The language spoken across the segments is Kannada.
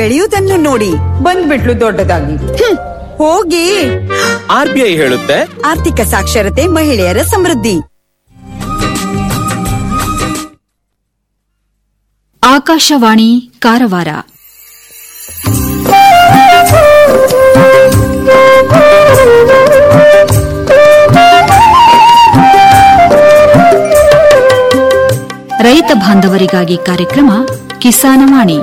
ಬೆಳೆಯುವುದನ್ನು ನೋಡಿ ಬಂದ್ಬಿಟ್ಲು ದೊಡ್ಡದಾಗಿ ಹ್ಮ್, ಹೋಗಿ ಆರ್ ಬಿ ಐ ಹೇಳುತ್ತೆ ಆರ್ಥಿಕ ಸಾಕ್ಷರತೆ ಮಹಿಳೆಯರ ಸಮೃದ್ಧಿ ಆಕಾಶವಾಣಿ ಕಾರವಾರ ರೈತ ಬಾಂಧವರಿಗಾಗಿ ಕಾರ್ಯಕ್ರಮ ಕಿಸಾನವಾಣಿ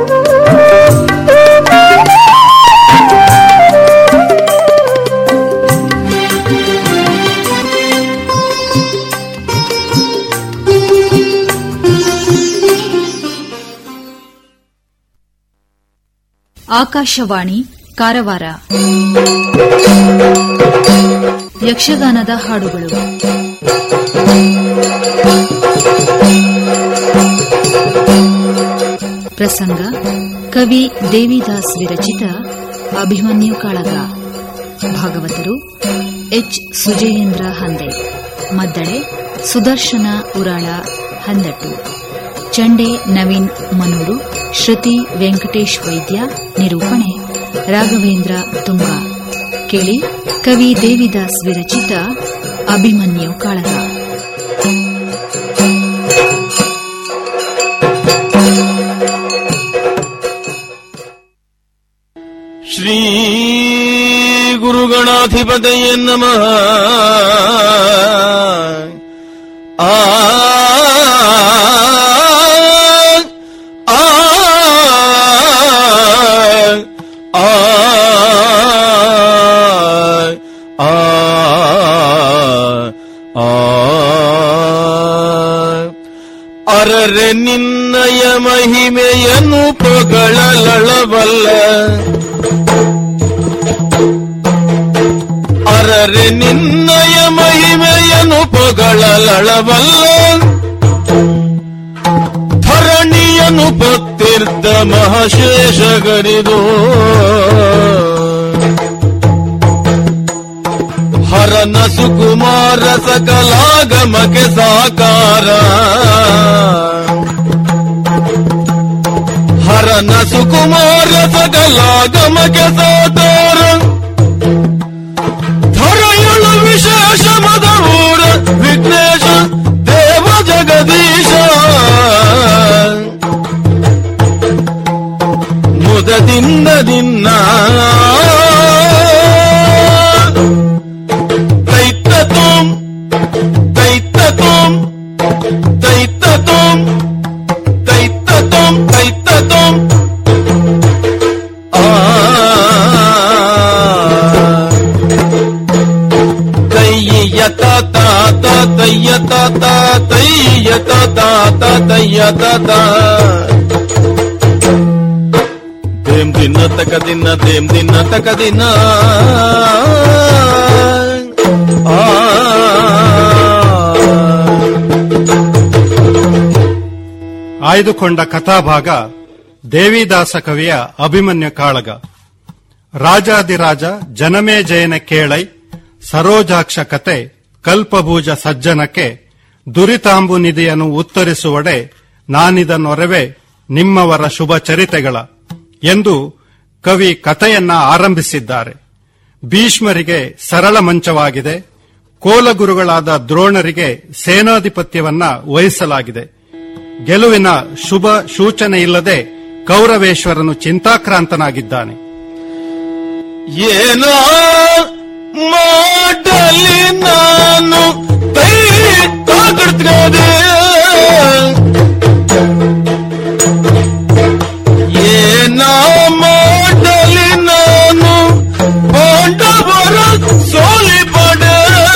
ಆಕಾಶವಾಣಿ ಕಾರವಾರ ಯಕ್ಷಗಾನದ ಹಾಡುಗಳು ಪ್ರಸಂಗ ಕವಿ ದೇವಿದಾಸ್ ವಿರಚಿತ ಅಭಿಮನ್ಯು ಕಾಳಗ ಭಾಗವತರು ಎಚ್ ಸುಜಯೇಂದ್ರ ಹಂದೆ ಮದ್ದಳೆ ಸುದರ್ಶನ ಉರಾಳ ಹಂದಟ್ಟು ಚಂಡೆ ನವೀನ್ ಮನೂರು ಶ್ರುತಿ ವೆಂಕಟೇಶ್ ವೈದ್ಯ ನಿರೂಪಣೆ ರಾಘವೇಂದ್ರ ತುಂಗ ಕೇಳಿ ಕವಿ ದೇವಿದಾಸ್ ವಿರಚಿತ ಅಭಿಮನ್ಯು ಕಾಳಗ ಶ್ರೀ ಗುರುಗಣಾಧಿಪತಯ ನಮಃ ಆ ಆ ಆ ಆ ಆ ಅರರೆ ನಿನ್ನಯ ಮಹಿಮೆಯನ್ನು ಪೊಗಳಲಳಬಲ್ಲ ಅರರೆ ನಿನ್ನಯ ಮಹಿಮೆಯನ್ನು ಪೊಗಳಲಳಬಲ್ಲ ಧರಣಿಯನು ಪತ್ತಿರ್ದ ಮಹಾಶೇಷಗರಿದು ಹರನ ಸುಕುಮಾರ ಸಕಲಾಗಮಕ್ಕೆ ಸಾಕಾರ ಹರನ ಸುಕುಮಾರ ಸಕಲಾಗಮಕ್ಕೆ ಸಾಕಾರ ಧರೆಯಳು ವಿಶೇಷ ಮದವೂರ ವಿಘ್ನೇಶ ದೇವ ಜಗದೀಶ ಮುದದಿಂದ ದಿನ್ನ ದೈತ್ತ ತುಂ ದೈತ್ತ ತುಂ ದೈತ್ತ ತುಂ ದೈತ್ತ ತುಂ ದೈತ್ತ ತುಂ ಆ ತಯ್ಯ ತಾತ ತಯ್ಯ ತಾತ ತಯ್ಯ ತಾತ ತಯ್ಯ ತಾತ ದೇಮ್ ದಿನ ತಕ ದಿನ ದೇಮ್ ದಿನ ತಕ ದಿನ ಆ ಆಯ್ದುಕೊಂಡ ಕಥಾಭಾಗ ದೇವಿದಾಸ ಕವಿಯ ಅಭಿಮನ್ಯು ಕಾಳಗ ರಾಜಾದಿರಾಜ ಜನಮೇ ಜಯನ ಕೇಳೈ ಸರೋಜಾಕ್ಷ ಕತೆ ಕಲ್ಪಭೂಜ ಸಜ್ಜನಕ್ಕೆ ದುರಿತಾಂಬು ನಿಧಿಯನ್ನು ಉತ್ತರಿಸುವಡೆ ನಾನಿದನೊರವೆ ನಿಮ್ಮವರ ಶುಭ ಚರಿತೆಗಳ ಎಂದು ಕವಿ ಕಥೆಯನ್ನ ಆರಂಭಿಸಿದ್ದಾರೆ ಭೀಷ್ಮರಿಗೆ ಸರಳ ಮಂಚವಾಗಿದೆ ಕೋಲಗುರುಗಳಾದ ದ್ರೋಣರಿಗೆ ಸೇನಾಧಿಪತ್ಯವನ್ನ ವಹಿಸಲಾಗಿದೆ ಗೆಲುವಿನ ಶುಭ ಸೂಚನೆ ಇಲ್ಲದೆ ಕೌರವೇಶ್ವರನು ಚಿಂತಾಕ್ರಾಂತನಾಗಿದ್ದಾನೆ ಏನೋ ಮಾಡಲಿ ನಾನು ತೈ ತಾಕಡ್ತದೆ ಏನ ಮಾಡಲಿ ನಾನು ಪಾಂಡವರ ಸೋಲಿ ಪಡೆ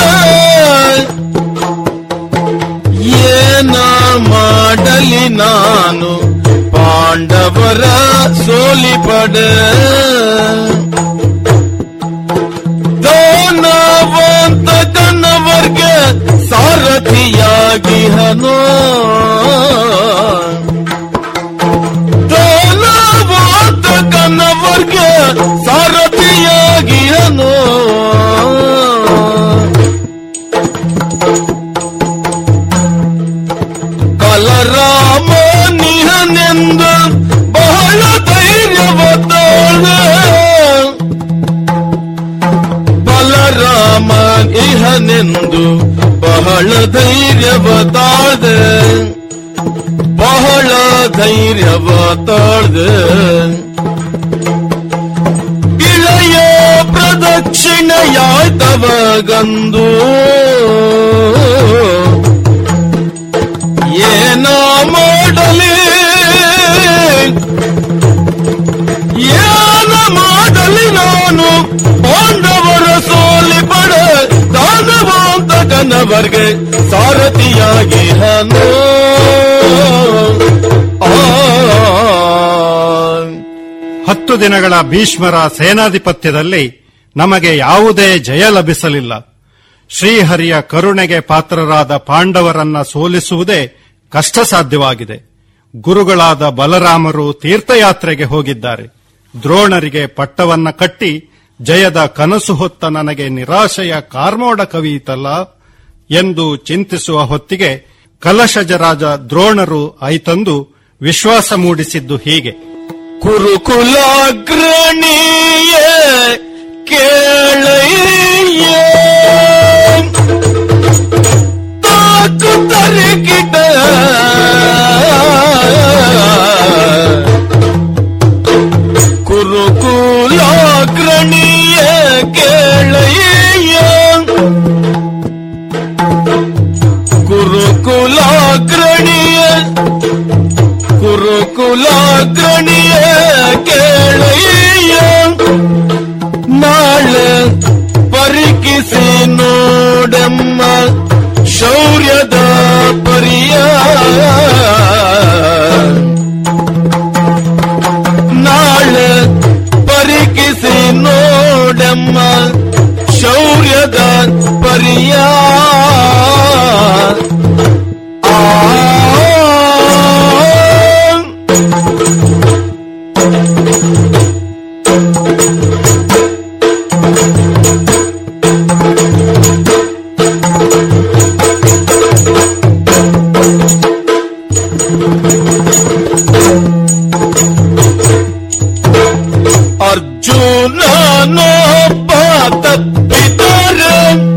ಏನ ಮಾಡಲಿ ನಾನು ಪಾಂಡವರ ಸೋಲಿ ಪಡೆ ದಾನವಂತ ಕನ್ನವರ್ಗೆ ಸಾರಥಿಯಾಗಿ ಹನೋ ದಾನವಂತ ಕನ್ನವರ್ಗೆ ಸಾರಥಿಯಾಗಿ ಹನೋ ಕಲರಾಮ ನಿಹನೆಂದು ಬಹಳ ಧೈರ್ಯವ ಧೈರ್ಯವ ತಾಳ್ದೆ ಬಹಳ ಧೈರ್ಯವ ತಾಳ್ದೆ ಇಳೆಯ ಪ್ರದಕ್ಷಿಣೆಯಾಯ್ತವ ಗಂದು ಏನ ಮಾಡಲಿ ಏನ ಮಾಡಲಿ ನಾನು ಪಾಂಡವರ ಸೋಲಿ ಪಡೆ ದಾನವಾಂತಕನವರ್ಗೆ ಸಾರಥಿಯಾಗಿ ಹನು ಹತ್ತು ದಿನಗಳ ಭೀಷ್ಮರ ಸೇನಾಧಿಪತ್ಯದಲ್ಲಿ ನಮಗೆ ಯಾವುದೇ ಜಯ ಲಭಿಸಲಿಲ್ಲ ಶ್ರೀಹರಿಯ ಕರುಣೆಗೆ ಪಾತ್ರರಾದ ಪಾಂಡವರನ್ನ ಸೋಲಿಸುವುದೇ ಕಷ್ಟ ಸಾಧ್ಯವಾಗಿದೆ ಗುರುಗಳಾದ ಬಲರಾಮರು ತೀರ್ಥಯಾತ್ರೆಗೆ ಹೋಗಿದ್ದಾರೆ ದ್ರೋಣರಿಗೆ ಪಟ್ಟವನ್ನ ಕಟ್ಟಿ ಜಯದ ಕನಸು ಹೊತ್ತ ನನಗೆ ನಿರಾಶೆಯ ಕಾರ್ಮೋಡ ಕವಿಯಿತಲ್ಲ ಎಂದು ಚಿಂತಿಸುವ ಹೊತ್ತಿಗೆ ಕಲಶಜರಾಜ ದ್ರೋಣರು ಐತಂದು ವಿಶ್ವಾಸ ಮೂಡಿಸಿದ್ದು ಹೀಗೆ ಕುರುಕುಲಾಗ್ರಣಿಯ ಕೇಳಯ್ಯ ತಾಕು ತರಗಿಡ ಕುರುಕುಲಾಗ್ರಣಿಯ ಕೇಳಯ್ಯ ಕುರುಕುಲಾಗ್ರಣಿಯ ಕುರುಕುಲಾಗ್ರಣಿಯ ಕೇಳಯ್ಯ ನಾಳೆ ಪರಿಕಿಸಿ ನೋಡಮ್ಮ ಶೌರ್ಯದ ಪರಿಯ ನಾಳೆ ಪರಿಕಿಸಿ ನೋಡಮ್ಮ ಶೌರ್ಯದ ಪರಿಯ ಆ ಅರ್ಜುನನೊಬ್ಬ ತಪ್ಪಿದರೆ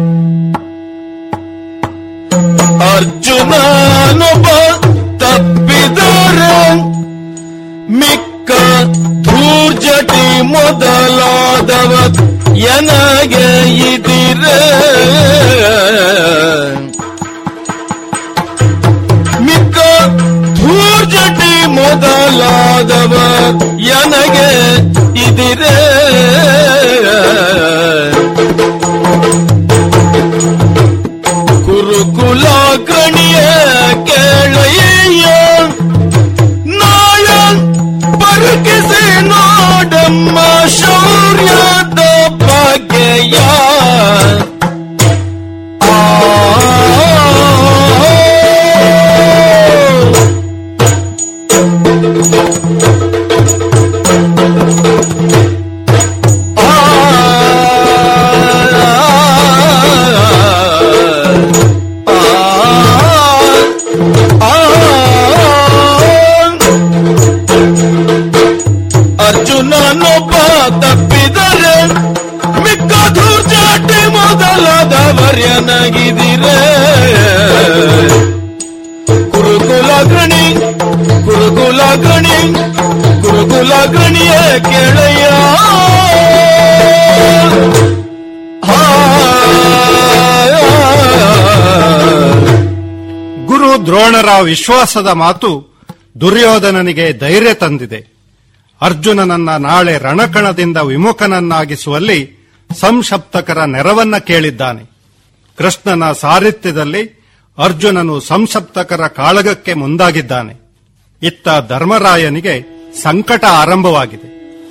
ಅರ್ಜುನನೊಬ್ಬ ತಪ್ಪಿದರೆ ಮಿಕ್ಕ ಧೂರ್ಜಟಿ ಮೊದಲಾದವ ಎನಗೆ ಇದಿರೆ ಮಿಕ್ಕ ಧೂರ್ಜಟಿ ಮೊದಲಾದವ ಎನಗೆ ಇದಿರೆ ಕುರುಕುಲಾಗ್ರಣಿಯ ಕೇಳಯ್ಯ ನಾಯ ಪರಕಿಸಿ ನೋಡಮ್ಮ ಶೌರ್ಯದ ಭಾಗ್ಯ ಅರ್ಜುನನೊಬ್ಬ ತಪ್ಪಿದರೆ ಮಿಕ್ಕ ಧೂರ್ಜಾಟಿ ಮೊದಲಾದವರ್ಯನಾಗಿದಿರೆ ಕುರುಕುಲಾಗ್ರಣಿ ಕುರುಕುಲಾಗ್ರಣಿ ಕುರುಕುಲಾಗ್ರಣಿಯ ಕೆಳೆಯ ಗುರು ದ್ರೋಣರ ವಿಶ್ವಾಸದ ಮಾತು ದುರ್ಯೋಧನನಿಗೆ ಧೈರ್ಯ ತಂದಿದೆ ಅರ್ಜುನನನ್ನ ನಾಳೆ ರಣಕಣದಿಂದ ವಿಮುಖನನ್ನಾಗಿಸುವಲ್ಲಿ ಸಂಸಪ್ತಕರ ನೆರವನ್ನ ಕೇಳಿದ್ದಾನೆ ಕೃಷ್ಣನ ಸಾರಥ್ಯದಲ್ಲಿ ಅರ್ಜುನನು ಸಂಸಪ್ತಕರ ಕಾಳಗಕ್ಕೆ ಮುಂದಾಗಿದ್ದಾನೆ ಇತ್ತ ಧರ್ಮರಾಯನಿಗೆ ಸಂಕಟ ಆರಂಭವಾಗಿದೆ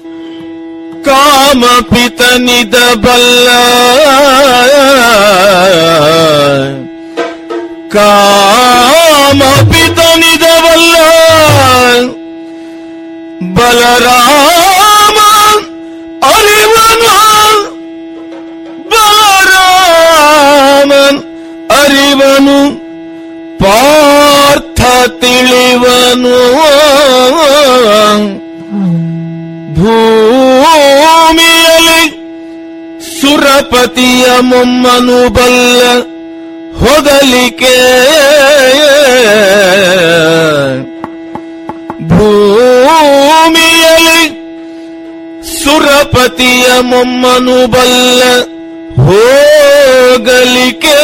ಕಾಮಪಿತನಿದ ಬಲ್ಲ ಕಾಮಪಿತನಿದ ಬಲ್ಲ ಬಲರಾಮ ಅರಿವನು ಬಲರಾಮನ್ ಅರಿವನು ಪಾರ್ಥ ತಿಳಿವನು ಭೂಮಿಯಲ್ಲಿ ಸುರಪತಿಯ ಮೊಮ್ಮನು ಬಲ್ಲ ಹೊದಲಿಕೆ ಭೂಮಿಯಲ್ಲಿ ಸುರಪತಿಯ ಮೊಮ್ಮನು ಬಲ್ಲ ಹೋಗಲಿಕೆ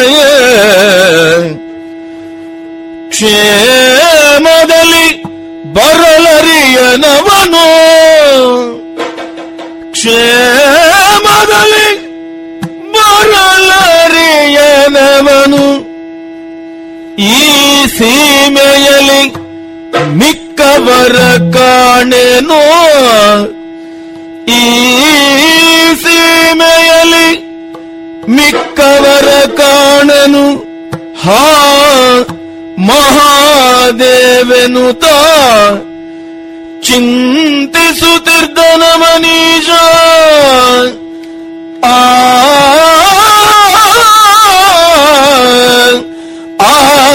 ಕ್ಷೇಮದಲ್ಲಿ ಬರಲರಿಯನವನು ಕ್ಷೇಮದಲ್ಲಿ ಬರಲರಿಯನವನು ಈ ಸೀಮೆಯಲ್ಲಿ ಮಿಕ್ಕವರ ಕಾಣೆನೋ ಈ ಸೀಮೆಯಲ್ಲಿ ಮಿಕ್ಕವರ ಕಾಣನು ಹಾ ಮಹಾದೇವೆನು ತಾ ಚಿಂತಿಸುತ್ತಿದ್ದನ ಮನೀಷ ಆ ಆ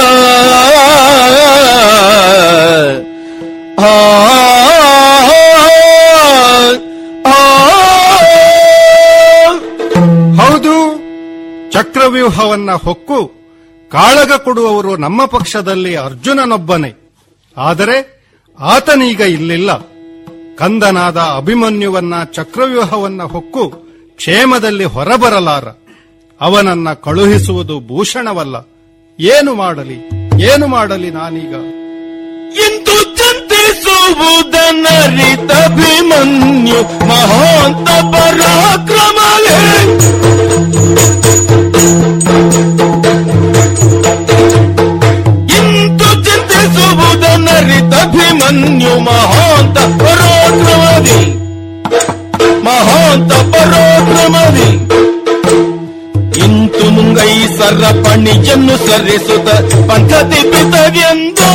ಆ ಹೌದು ಚಕ್ರವ್ಯೂಹವನ್ನ ಹೊಕ್ಕು ಕಾಳಗ ಕೊಡುವವರು ನಮ್ಮ ಪಕ್ಷದಲ್ಲಿ ಅರ್ಜುನನೊಬ್ಬನೇ ಆದರೆ ಆತನೀಗ ಇಲ್ಲಿಲ್ಲ ಕಂದನಾದ ಅಭಿಮನ್ಯುವನ್ನ ಚಕ್ರವ್ಯೂಹವನ್ನ ಹೊಕ್ಕು ಕ್ಷೇಮದಲ್ಲಿ ಹೊರಬರಲಾರ ಅವನನ್ನ ಕಳುಹಿಸುವುದು ಭೂಷಣವಲ್ಲ ಏನು ಮಾಡಲಿ ಏನು ಮಾಡಲಿ ನಾನೀಗ ಇಂದು ಚಿಂತಿಸುವುದನ್ನರಿತಭಿಮನ್ಯು ಮಹಾಂತ ಪರಾಕ್ರಮವೇ ಇಂದು ಚಿಂತಿಸುವುದನ್ನರಿತಭಿಮನ್ಯು ಮಹಾಂತ ಪರಾಕ್ರಮದಿ ಮಹಾಂತ ಪರಾಕ್ರಮದಿ ಇಂತು ಮುಂಗೈ ಸರ ಪಣಿಯನ್ನು ಸರಿಸುತ್ತ ಪಂಥತಿ ಪಿತವೆಂದು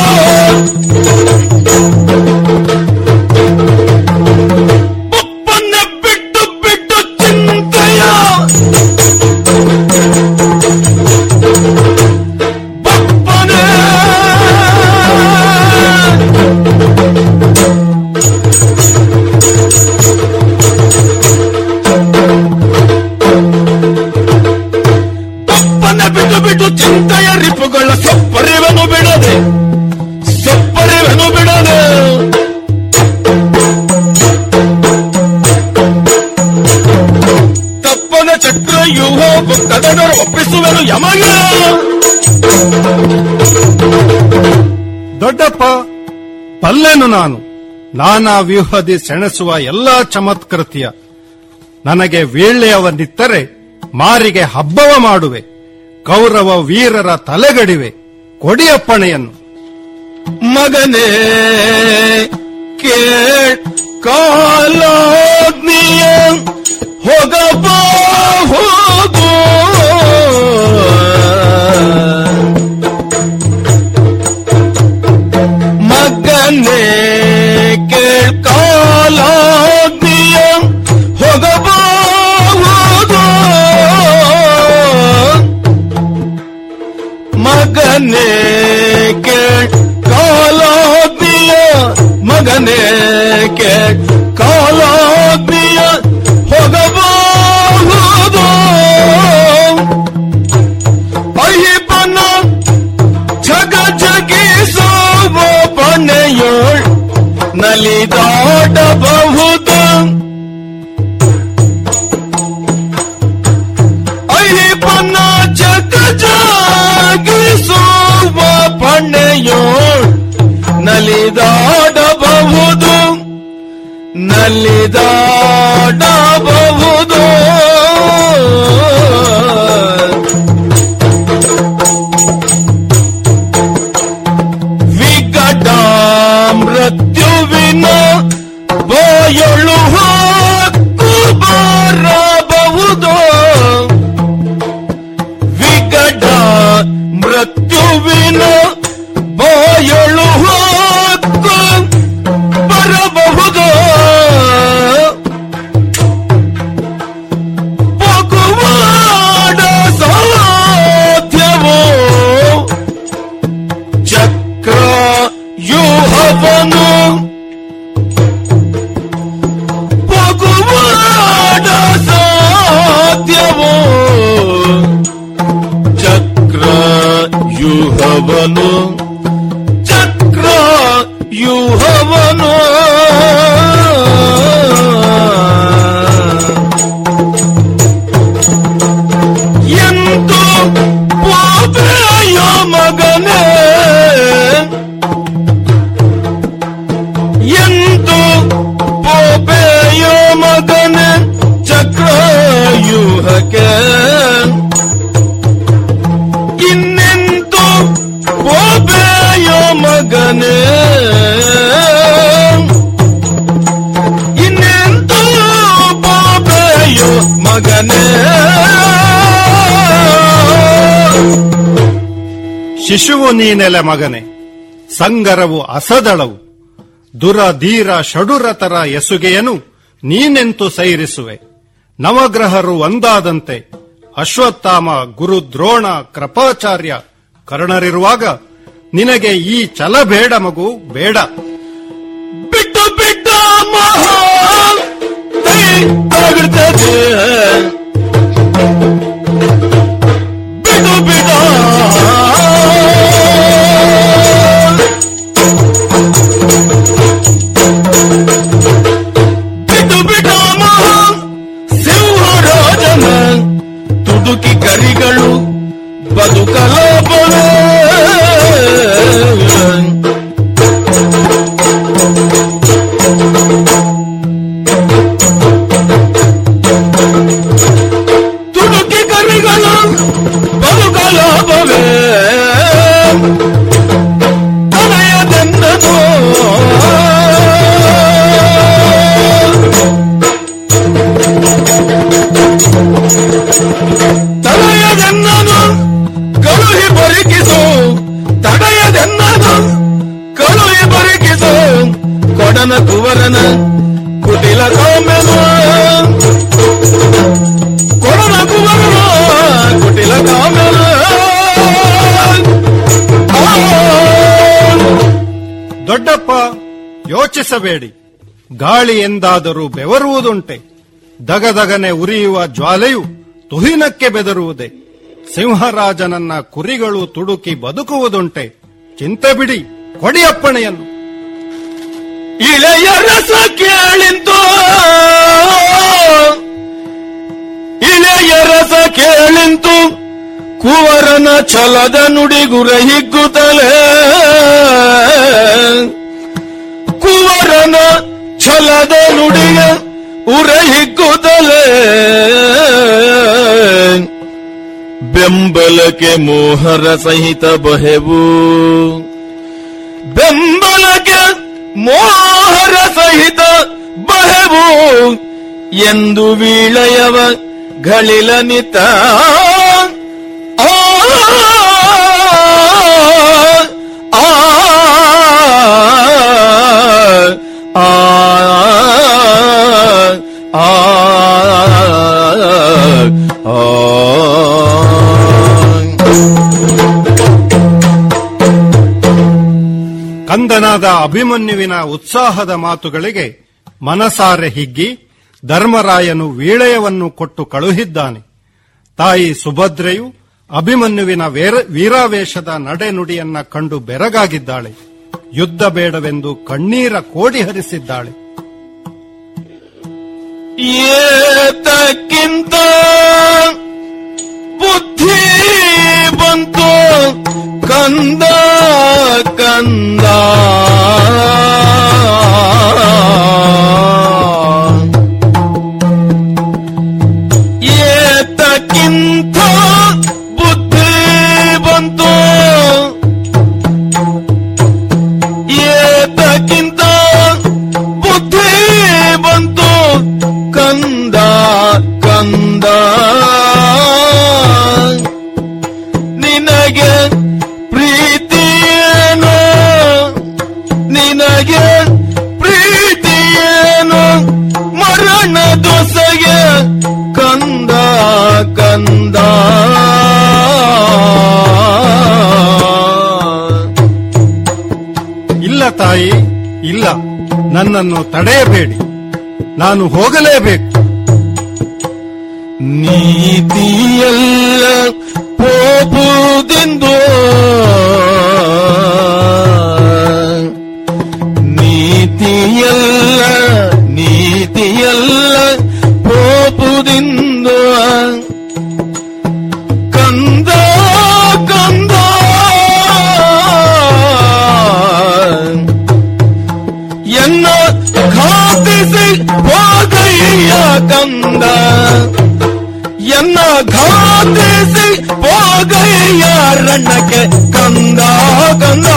ಒಪ್ಪನ್ನ ಬಿಟ್ಟು ಬಿಟ್ಟು ಚಿಂತೆಯ ಬಪ್ಪನೆ ತಪ್ಪನ್ನ ಬಿಟ್ಟು ಬಿಟ್ಟು ಚಿಂತೆಯ ರಿಪುಗಳ ಸಪ್ಪರಿವನು ಬಿಡದೆ ಸಪ್ಪರಿವನು ಬಿಡದೆ ತಪ್ಪನ ಚಕ್ರ ಯುವ ಭಕ್ತದರು ಒಪ್ಪಿಸುವೆನು ಯಮಗೆ ದೊಡ್ಡಪ್ಪ ಬಲ್ಲೆನು ನಾನು ನಾನಾ ವ್ಯೂಹದಿ ಸೆಣಸುವ ಎಲ್ಲಾ ಚಮತ್ಕೃತ್ಯ ನನಗೆ ವೀಳ್ಳೆಯವನ್ನಿತ್ತರೆ ಮಾರಿಗೆ ಹಬ್ಬವ ಮಾಡುವೆ ಕೌರವ ವೀರರ ತಲೆಗಡಿವೆ ಕೊಡಿಯಪ್ಪಣೆಯನ್ನು ಮಗನೇ ಕೇಳ್ ಕಾಲಾಗ್ನಿಯ ಹೋಗಬಹುದು ಮಗನೇ ಕೇಳ್ ಕಾಲಾಗ್ನಿಯ ಹೋಗಬಹುದು ಮಗನೇ ಕೇಳ್ ಕಾಲಾಗ್ನಿಯ ಮಗನೇ ಕೇಳ್ ಕಾಲಾಗ್ನಿಯ ಹೋಗಬಹುದು ಅಯ್ಯಪ್ಪನ ಜಗ ಜಗಿಸುವ ಪಣೆಯೋಳ್ ನಲಿದಾಡಬಹುದು ಅಯ್ಯಪ್ಪನ ಜಗ ಜಾಗಿಸುವ ಪಣೆಯೋಳ್ ನಲಿದಾಡಬಹುದು ನಲಿದಾಡಬಹುದು ವಿಕಟ ಮೃತ್ಯುವಿನ ಬಾಯೊಳು ಹಾಕು ಬರಬಹುದು ವಿಕಟ ಮೃತ್ಯುವಿನ ಬಾಯೊಳು ಹಾಕು ಬರಬಹುದು ಯುಹವನು ಚಕ್ರ ಯುಹವನು ಎಂದು ಪೋಪೆಯ ಮಗನೇ ಎಂದು ಪೋಪೆಯ ಮಗನೇ ಚಕ್ರವ್ಯೂಹಕ್ಕೆ ಇನ್ನೆಂದು ಪೋಪೆಯ ಮಗನೇ ಇನ್ನೆಂದು ಪೋಪೆಯ ಮಗನೇ ಶಿಶುವು ನೀನೆಲೆ ಮಗನೆ ಸಂಗರವು ಅಸದಳವು ದುರಧೀರ ಷಡುರತರ ಎಸುಗೆಯನು ನೀನೆಂತು ಸೈರಿಸುವೆ ನವಗ್ರಹರು ಒಂದಾದಂತೆ ಅಶ್ವತ್ಥಾಮ ಗುರು ದ್ರೋಣ ಕೃಪಾಚಾರ್ಯ ಕರ್ಣರಿರುವಾಗ ನಿನಗೆ ಈ ಛಲ ಬೇಡ ಮಗು ಬೇಡ ಬಿಟ್ಟು ಬಿಟ್ಟ ಮಹಾ ಕೈ ಆಗಿರ್ತದೆ ಬಿಡು ಬಿಡ ಬಿಡು ಬಿಡ ಮಹಾ ಸಿಂಹರಾಜನ ತುಡುಕಿ ಕರಿಗಳು ಬದುಕಲಾಪವೇ ತುಡುಕಿ ಕರಿಗಳು ಬದುಕಲಾಪವೇ ತನಯದೆನ್ನದು ತನಯದೆನ್ನದು ಕಳುಹಿ ಬರಿಕಿಸು ತಡೆಯದೆನ್ನದು ಕಳುಹಿ ಬರಿಕಿಸು ಕೊಡನ ಕುವರನ ಕುಟಿಲ ಕಾಮ್ಯನು ಕೊಡನ ಕುವರನ ಕುಟಿಲ ಕಾಮ್ಯನು ದೊಡ್ಡಪ್ಪ ಯೋಚಿಸಬೇಡಿ ಗಾಳಿ ಎಂದಾದರೂ ಬೆವರುವುದುಂಟೆ ದಗದಗನೆ ಉರಿಯುವ ಜ್ವಾಲೆಯು ತುಹಿನಕ್ಕೆ ಬೆದರುವುದೇ ಸಿಂಹರಾಜನನ್ನ ಕುರಿಗಳು ತುಡುಕಿ ಬದುಕುವುದುಂಟೆ ಚಿಂತೆ ಬಿಡಿ ಕೊಡಿ ಅಪ್ಪಣೆಯನ್ನು ಇಳೆಯ ರಸ ಕೇಳಿಂತು ಇಳೆಯ ರಸ ಕೇಳಿಂತು ಕುವರನ ಛಲದ ನುಡಿಗುರ ಹಿಗ್ಗುತ್ತಲೇ ಕುವರನ ಛಲದ ನುಡಿಯ ಉರ ಹಿಗ್ಗುತ್ತಲೇ ಬೆಂಬಲಕ್ಕೆ ಮೋಹರ ಸಹಿತ ಬಹೆವು ಬೆಂಬಲಕ್ಕೆ ಮೋಹರ ಸಹಿತ ಬಹವು ಎಂದು ವೀಳಯವ ಗಳಿಲ ನಿತ ಆ, ಆ, ಆ, ಆ, ಆ. ಕಂದನಾದ ಅಭಿಮನ್ಯುವಿನ ಉತ್ಸಾಹದ ಮಾತುಗಳಿಗೆ ಮನಸಾರೆ ಹಿಗ್ಗಿ ಧರ್ಮರಾಯನು ವೀಳಯವನ್ನು ಕೊಟ್ಟು ಕಳುಹಿದ್ದಾನೆ ತಾಯಿ ಸುಭದ್ರೆಯು ಅಭಿಮನ್ಯುವಿನ ವೇರ- ವೀರಾವೇಶದ ನಡೆನುಡಿಯನ್ನ ಕಂಡು ಬೆರಗಾಗಿದ್ದಾಳೆ ಯುದ್ಧ ಬೇಡವೆಂದು ಕಣ್ಣೀರ ಕೋಡಿ ಹರಿಸಿದ್ದಾಳೆ ಏತಕ್ಕಿಂತ ಬುದ್ಧಿ ಬಂತು ಕಂದ ಕಂದ ಏತಕ್ಕಿಂತ ಬುದ್ಧಿ ಬಂತು ಏತಕ್ಕಿಂತ ಬುದ್ಧಿ ಬಂತು ಕಂದ ಕಂದ ನಿನಗೆ ಪ್ರೀತಿಯೇನು ನಿನಗೆ ಪ್ರೀತಿಯೇನು ಮರಣ ದೊಸೆಗೆ ಕಂದ ಕಂದ ಇಲ್ಲ ತಾಯಿ ಇಲ್ಲ ನನ್ನನ್ನು ತಡೆಯಬೇಡಿ ನಾನು ಹೋಗಲೇಬೇಕು ನೀತಿಯಲ್ಲ ಹೋಗುವುದೆಂದು ಕಂದ ಎನ್ನ ಘಾತಿಸಿ ಹೋಗಯ್ಯ ರಣಕ್ಕೆ ಕಂದ ಕಂದ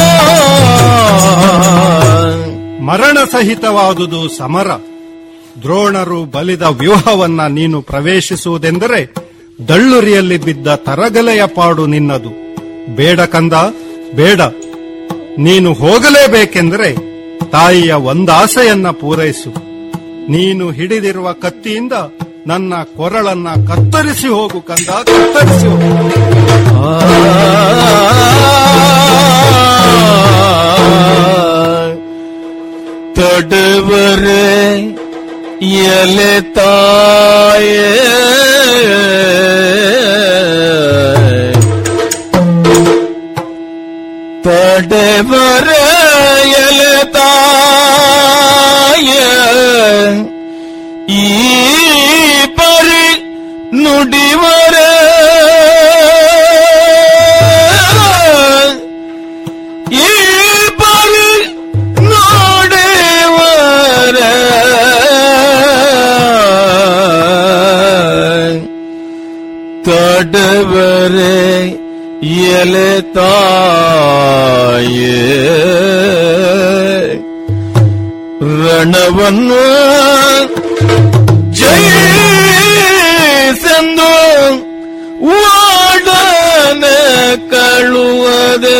ಮರಣ ಸಹಿತವಾದುದು ಸಮರ ದ್ರೋಣರು ಬಲಿದ ವ್ಯೂಹವನ್ನ ನೀನು ಪ್ರವೇಶಿಸುವುದೆಂದರೆ ದಳ್ಳುರಿಯಲ್ಲಿ ಬಿದ್ದ ತರಗಲೆಯ ಪಾಡು ನಿನ್ನದು ಬೇಡ ಕಂದ ಬೇಡ ನೀನು ಹೋಗಲೇಬೇಕೆಂದರೆ ತಾಯಿಯ ಒಂದಾಸೆಯನ್ನ ಪೂರೈಸು ನೀನು ಹಿಡಿದಿರುವ ಕತ್ತಿಯಿಂದ ನನ್ನ ಕೊರಳನ್ನ ಕತ್ತರಿಸಿ ಹೋಗು ಕಂದ ಕತ್ತರಿಸಿ ಹೋಗು ತೊಡವರೆ ಎಲೆ ತಾಯೇ ತೊಡವರೆ ಎಲೆ ತಾಯೇ ಈ ಪರಿ ನುಡಿವರೆ ಈ ಪರಿ ನೋಡಿವರ ತೊಡವರೆ ಎಲೆ ತಾಯೇ ರಣವನ್ನು ಜಯಿಸೆಂದು ವಾಡನೆ ಕಳುವದೆ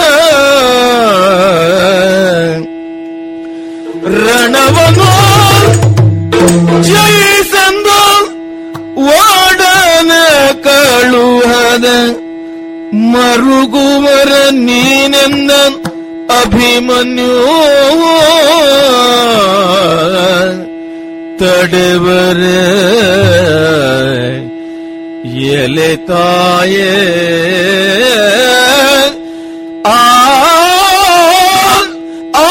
ರಣವನ್ನು ಜಯಿಸೆಂದು ವಾಡನೆ ಕಳುವದ ಮರುಗುವರ ನೀನೆಂದ ಅಭಿಮನ್ಯು ತಡೆವರ ಎಲೆ ತಾಯೇ ಆ ಆ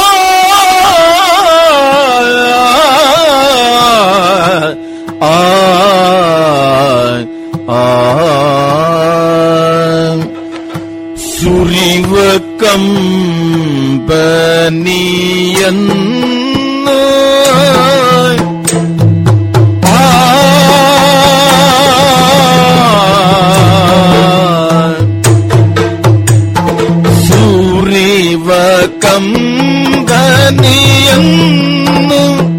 ಆ ಆ ಸುರಿವ ಕಂಬನಿಯನ್ನು ಆ ಸುರಿವ ಕಂಬನಿಯನ್ನು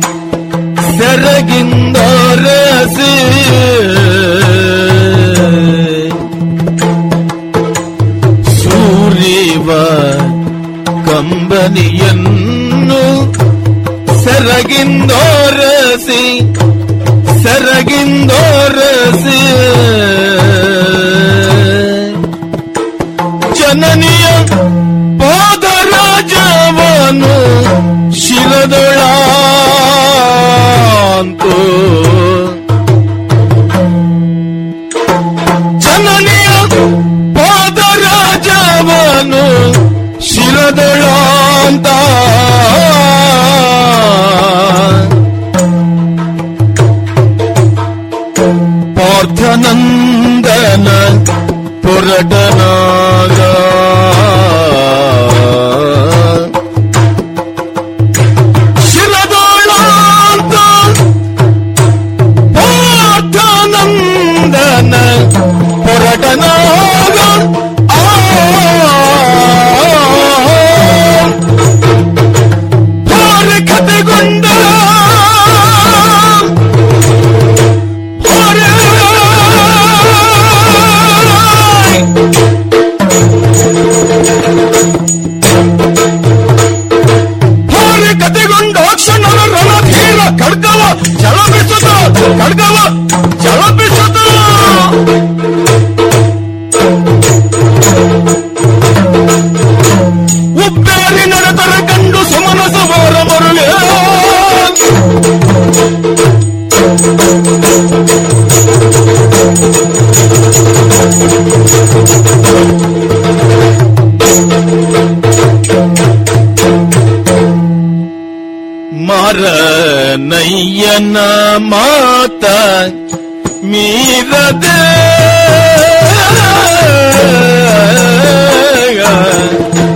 ಸೆರಗಿಂದೊರಸಿ ಸೂರಿವ ಕಂಬನಿಯನ್ನು ಸೆರಗಿಂದೋರಸಿ ಸೆರಗಿಂದೋರಸಿ ಜನನಿಯ ಪಾದರಾಜವನು ಶಿರದೊಳಾಂತು ಜನನಿಯ ಪಾದರಾಜವನು ಶಿರದೊಳಾಂತ ಪಾರ್ಥನಂದನ ಪುರಟನಾಗ ಶಿರದೊಳಾಂತ ಪಾರ್ಥನಂದನ ಪುರಟನಾಗ ಆ ಭಾರ ಕತೆಗೊಂಡ ಭಾರ ಭಾರ ಕತೆಗೊಂಡ ಕ್ಷಣದ ರಣಧೀರ ಖಡ್ಗವ ಜಲಬಿಸುತ್ತ ಖಡ್ಗವ ಜಲಬಿಸುತ್ತ ಉಬ್ಬೇರಿ ನಡೆತರ ಕಂಡು ಸುಮನಸ ಮೋರ ಮರುಳೆ ಮಾರ ನಯ್ಯನ ಮಾತ ಮೀರದೆ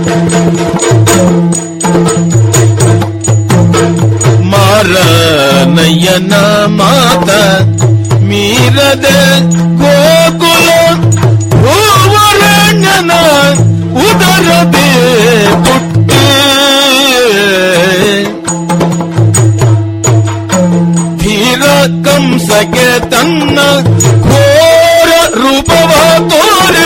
ಮಾರ ಮರನಯ್ಯನ ಮಾತ ಮೀರದೆ ಗೋಕುಲ ಭೂವರಣ್ಯನ ಉದರದೆ ಪುಟ್ಟೆ ಧೀರ ಕಂಸಗೆ ತನ್ನ ಘೋರ ರೂಪವ ತೋರೆ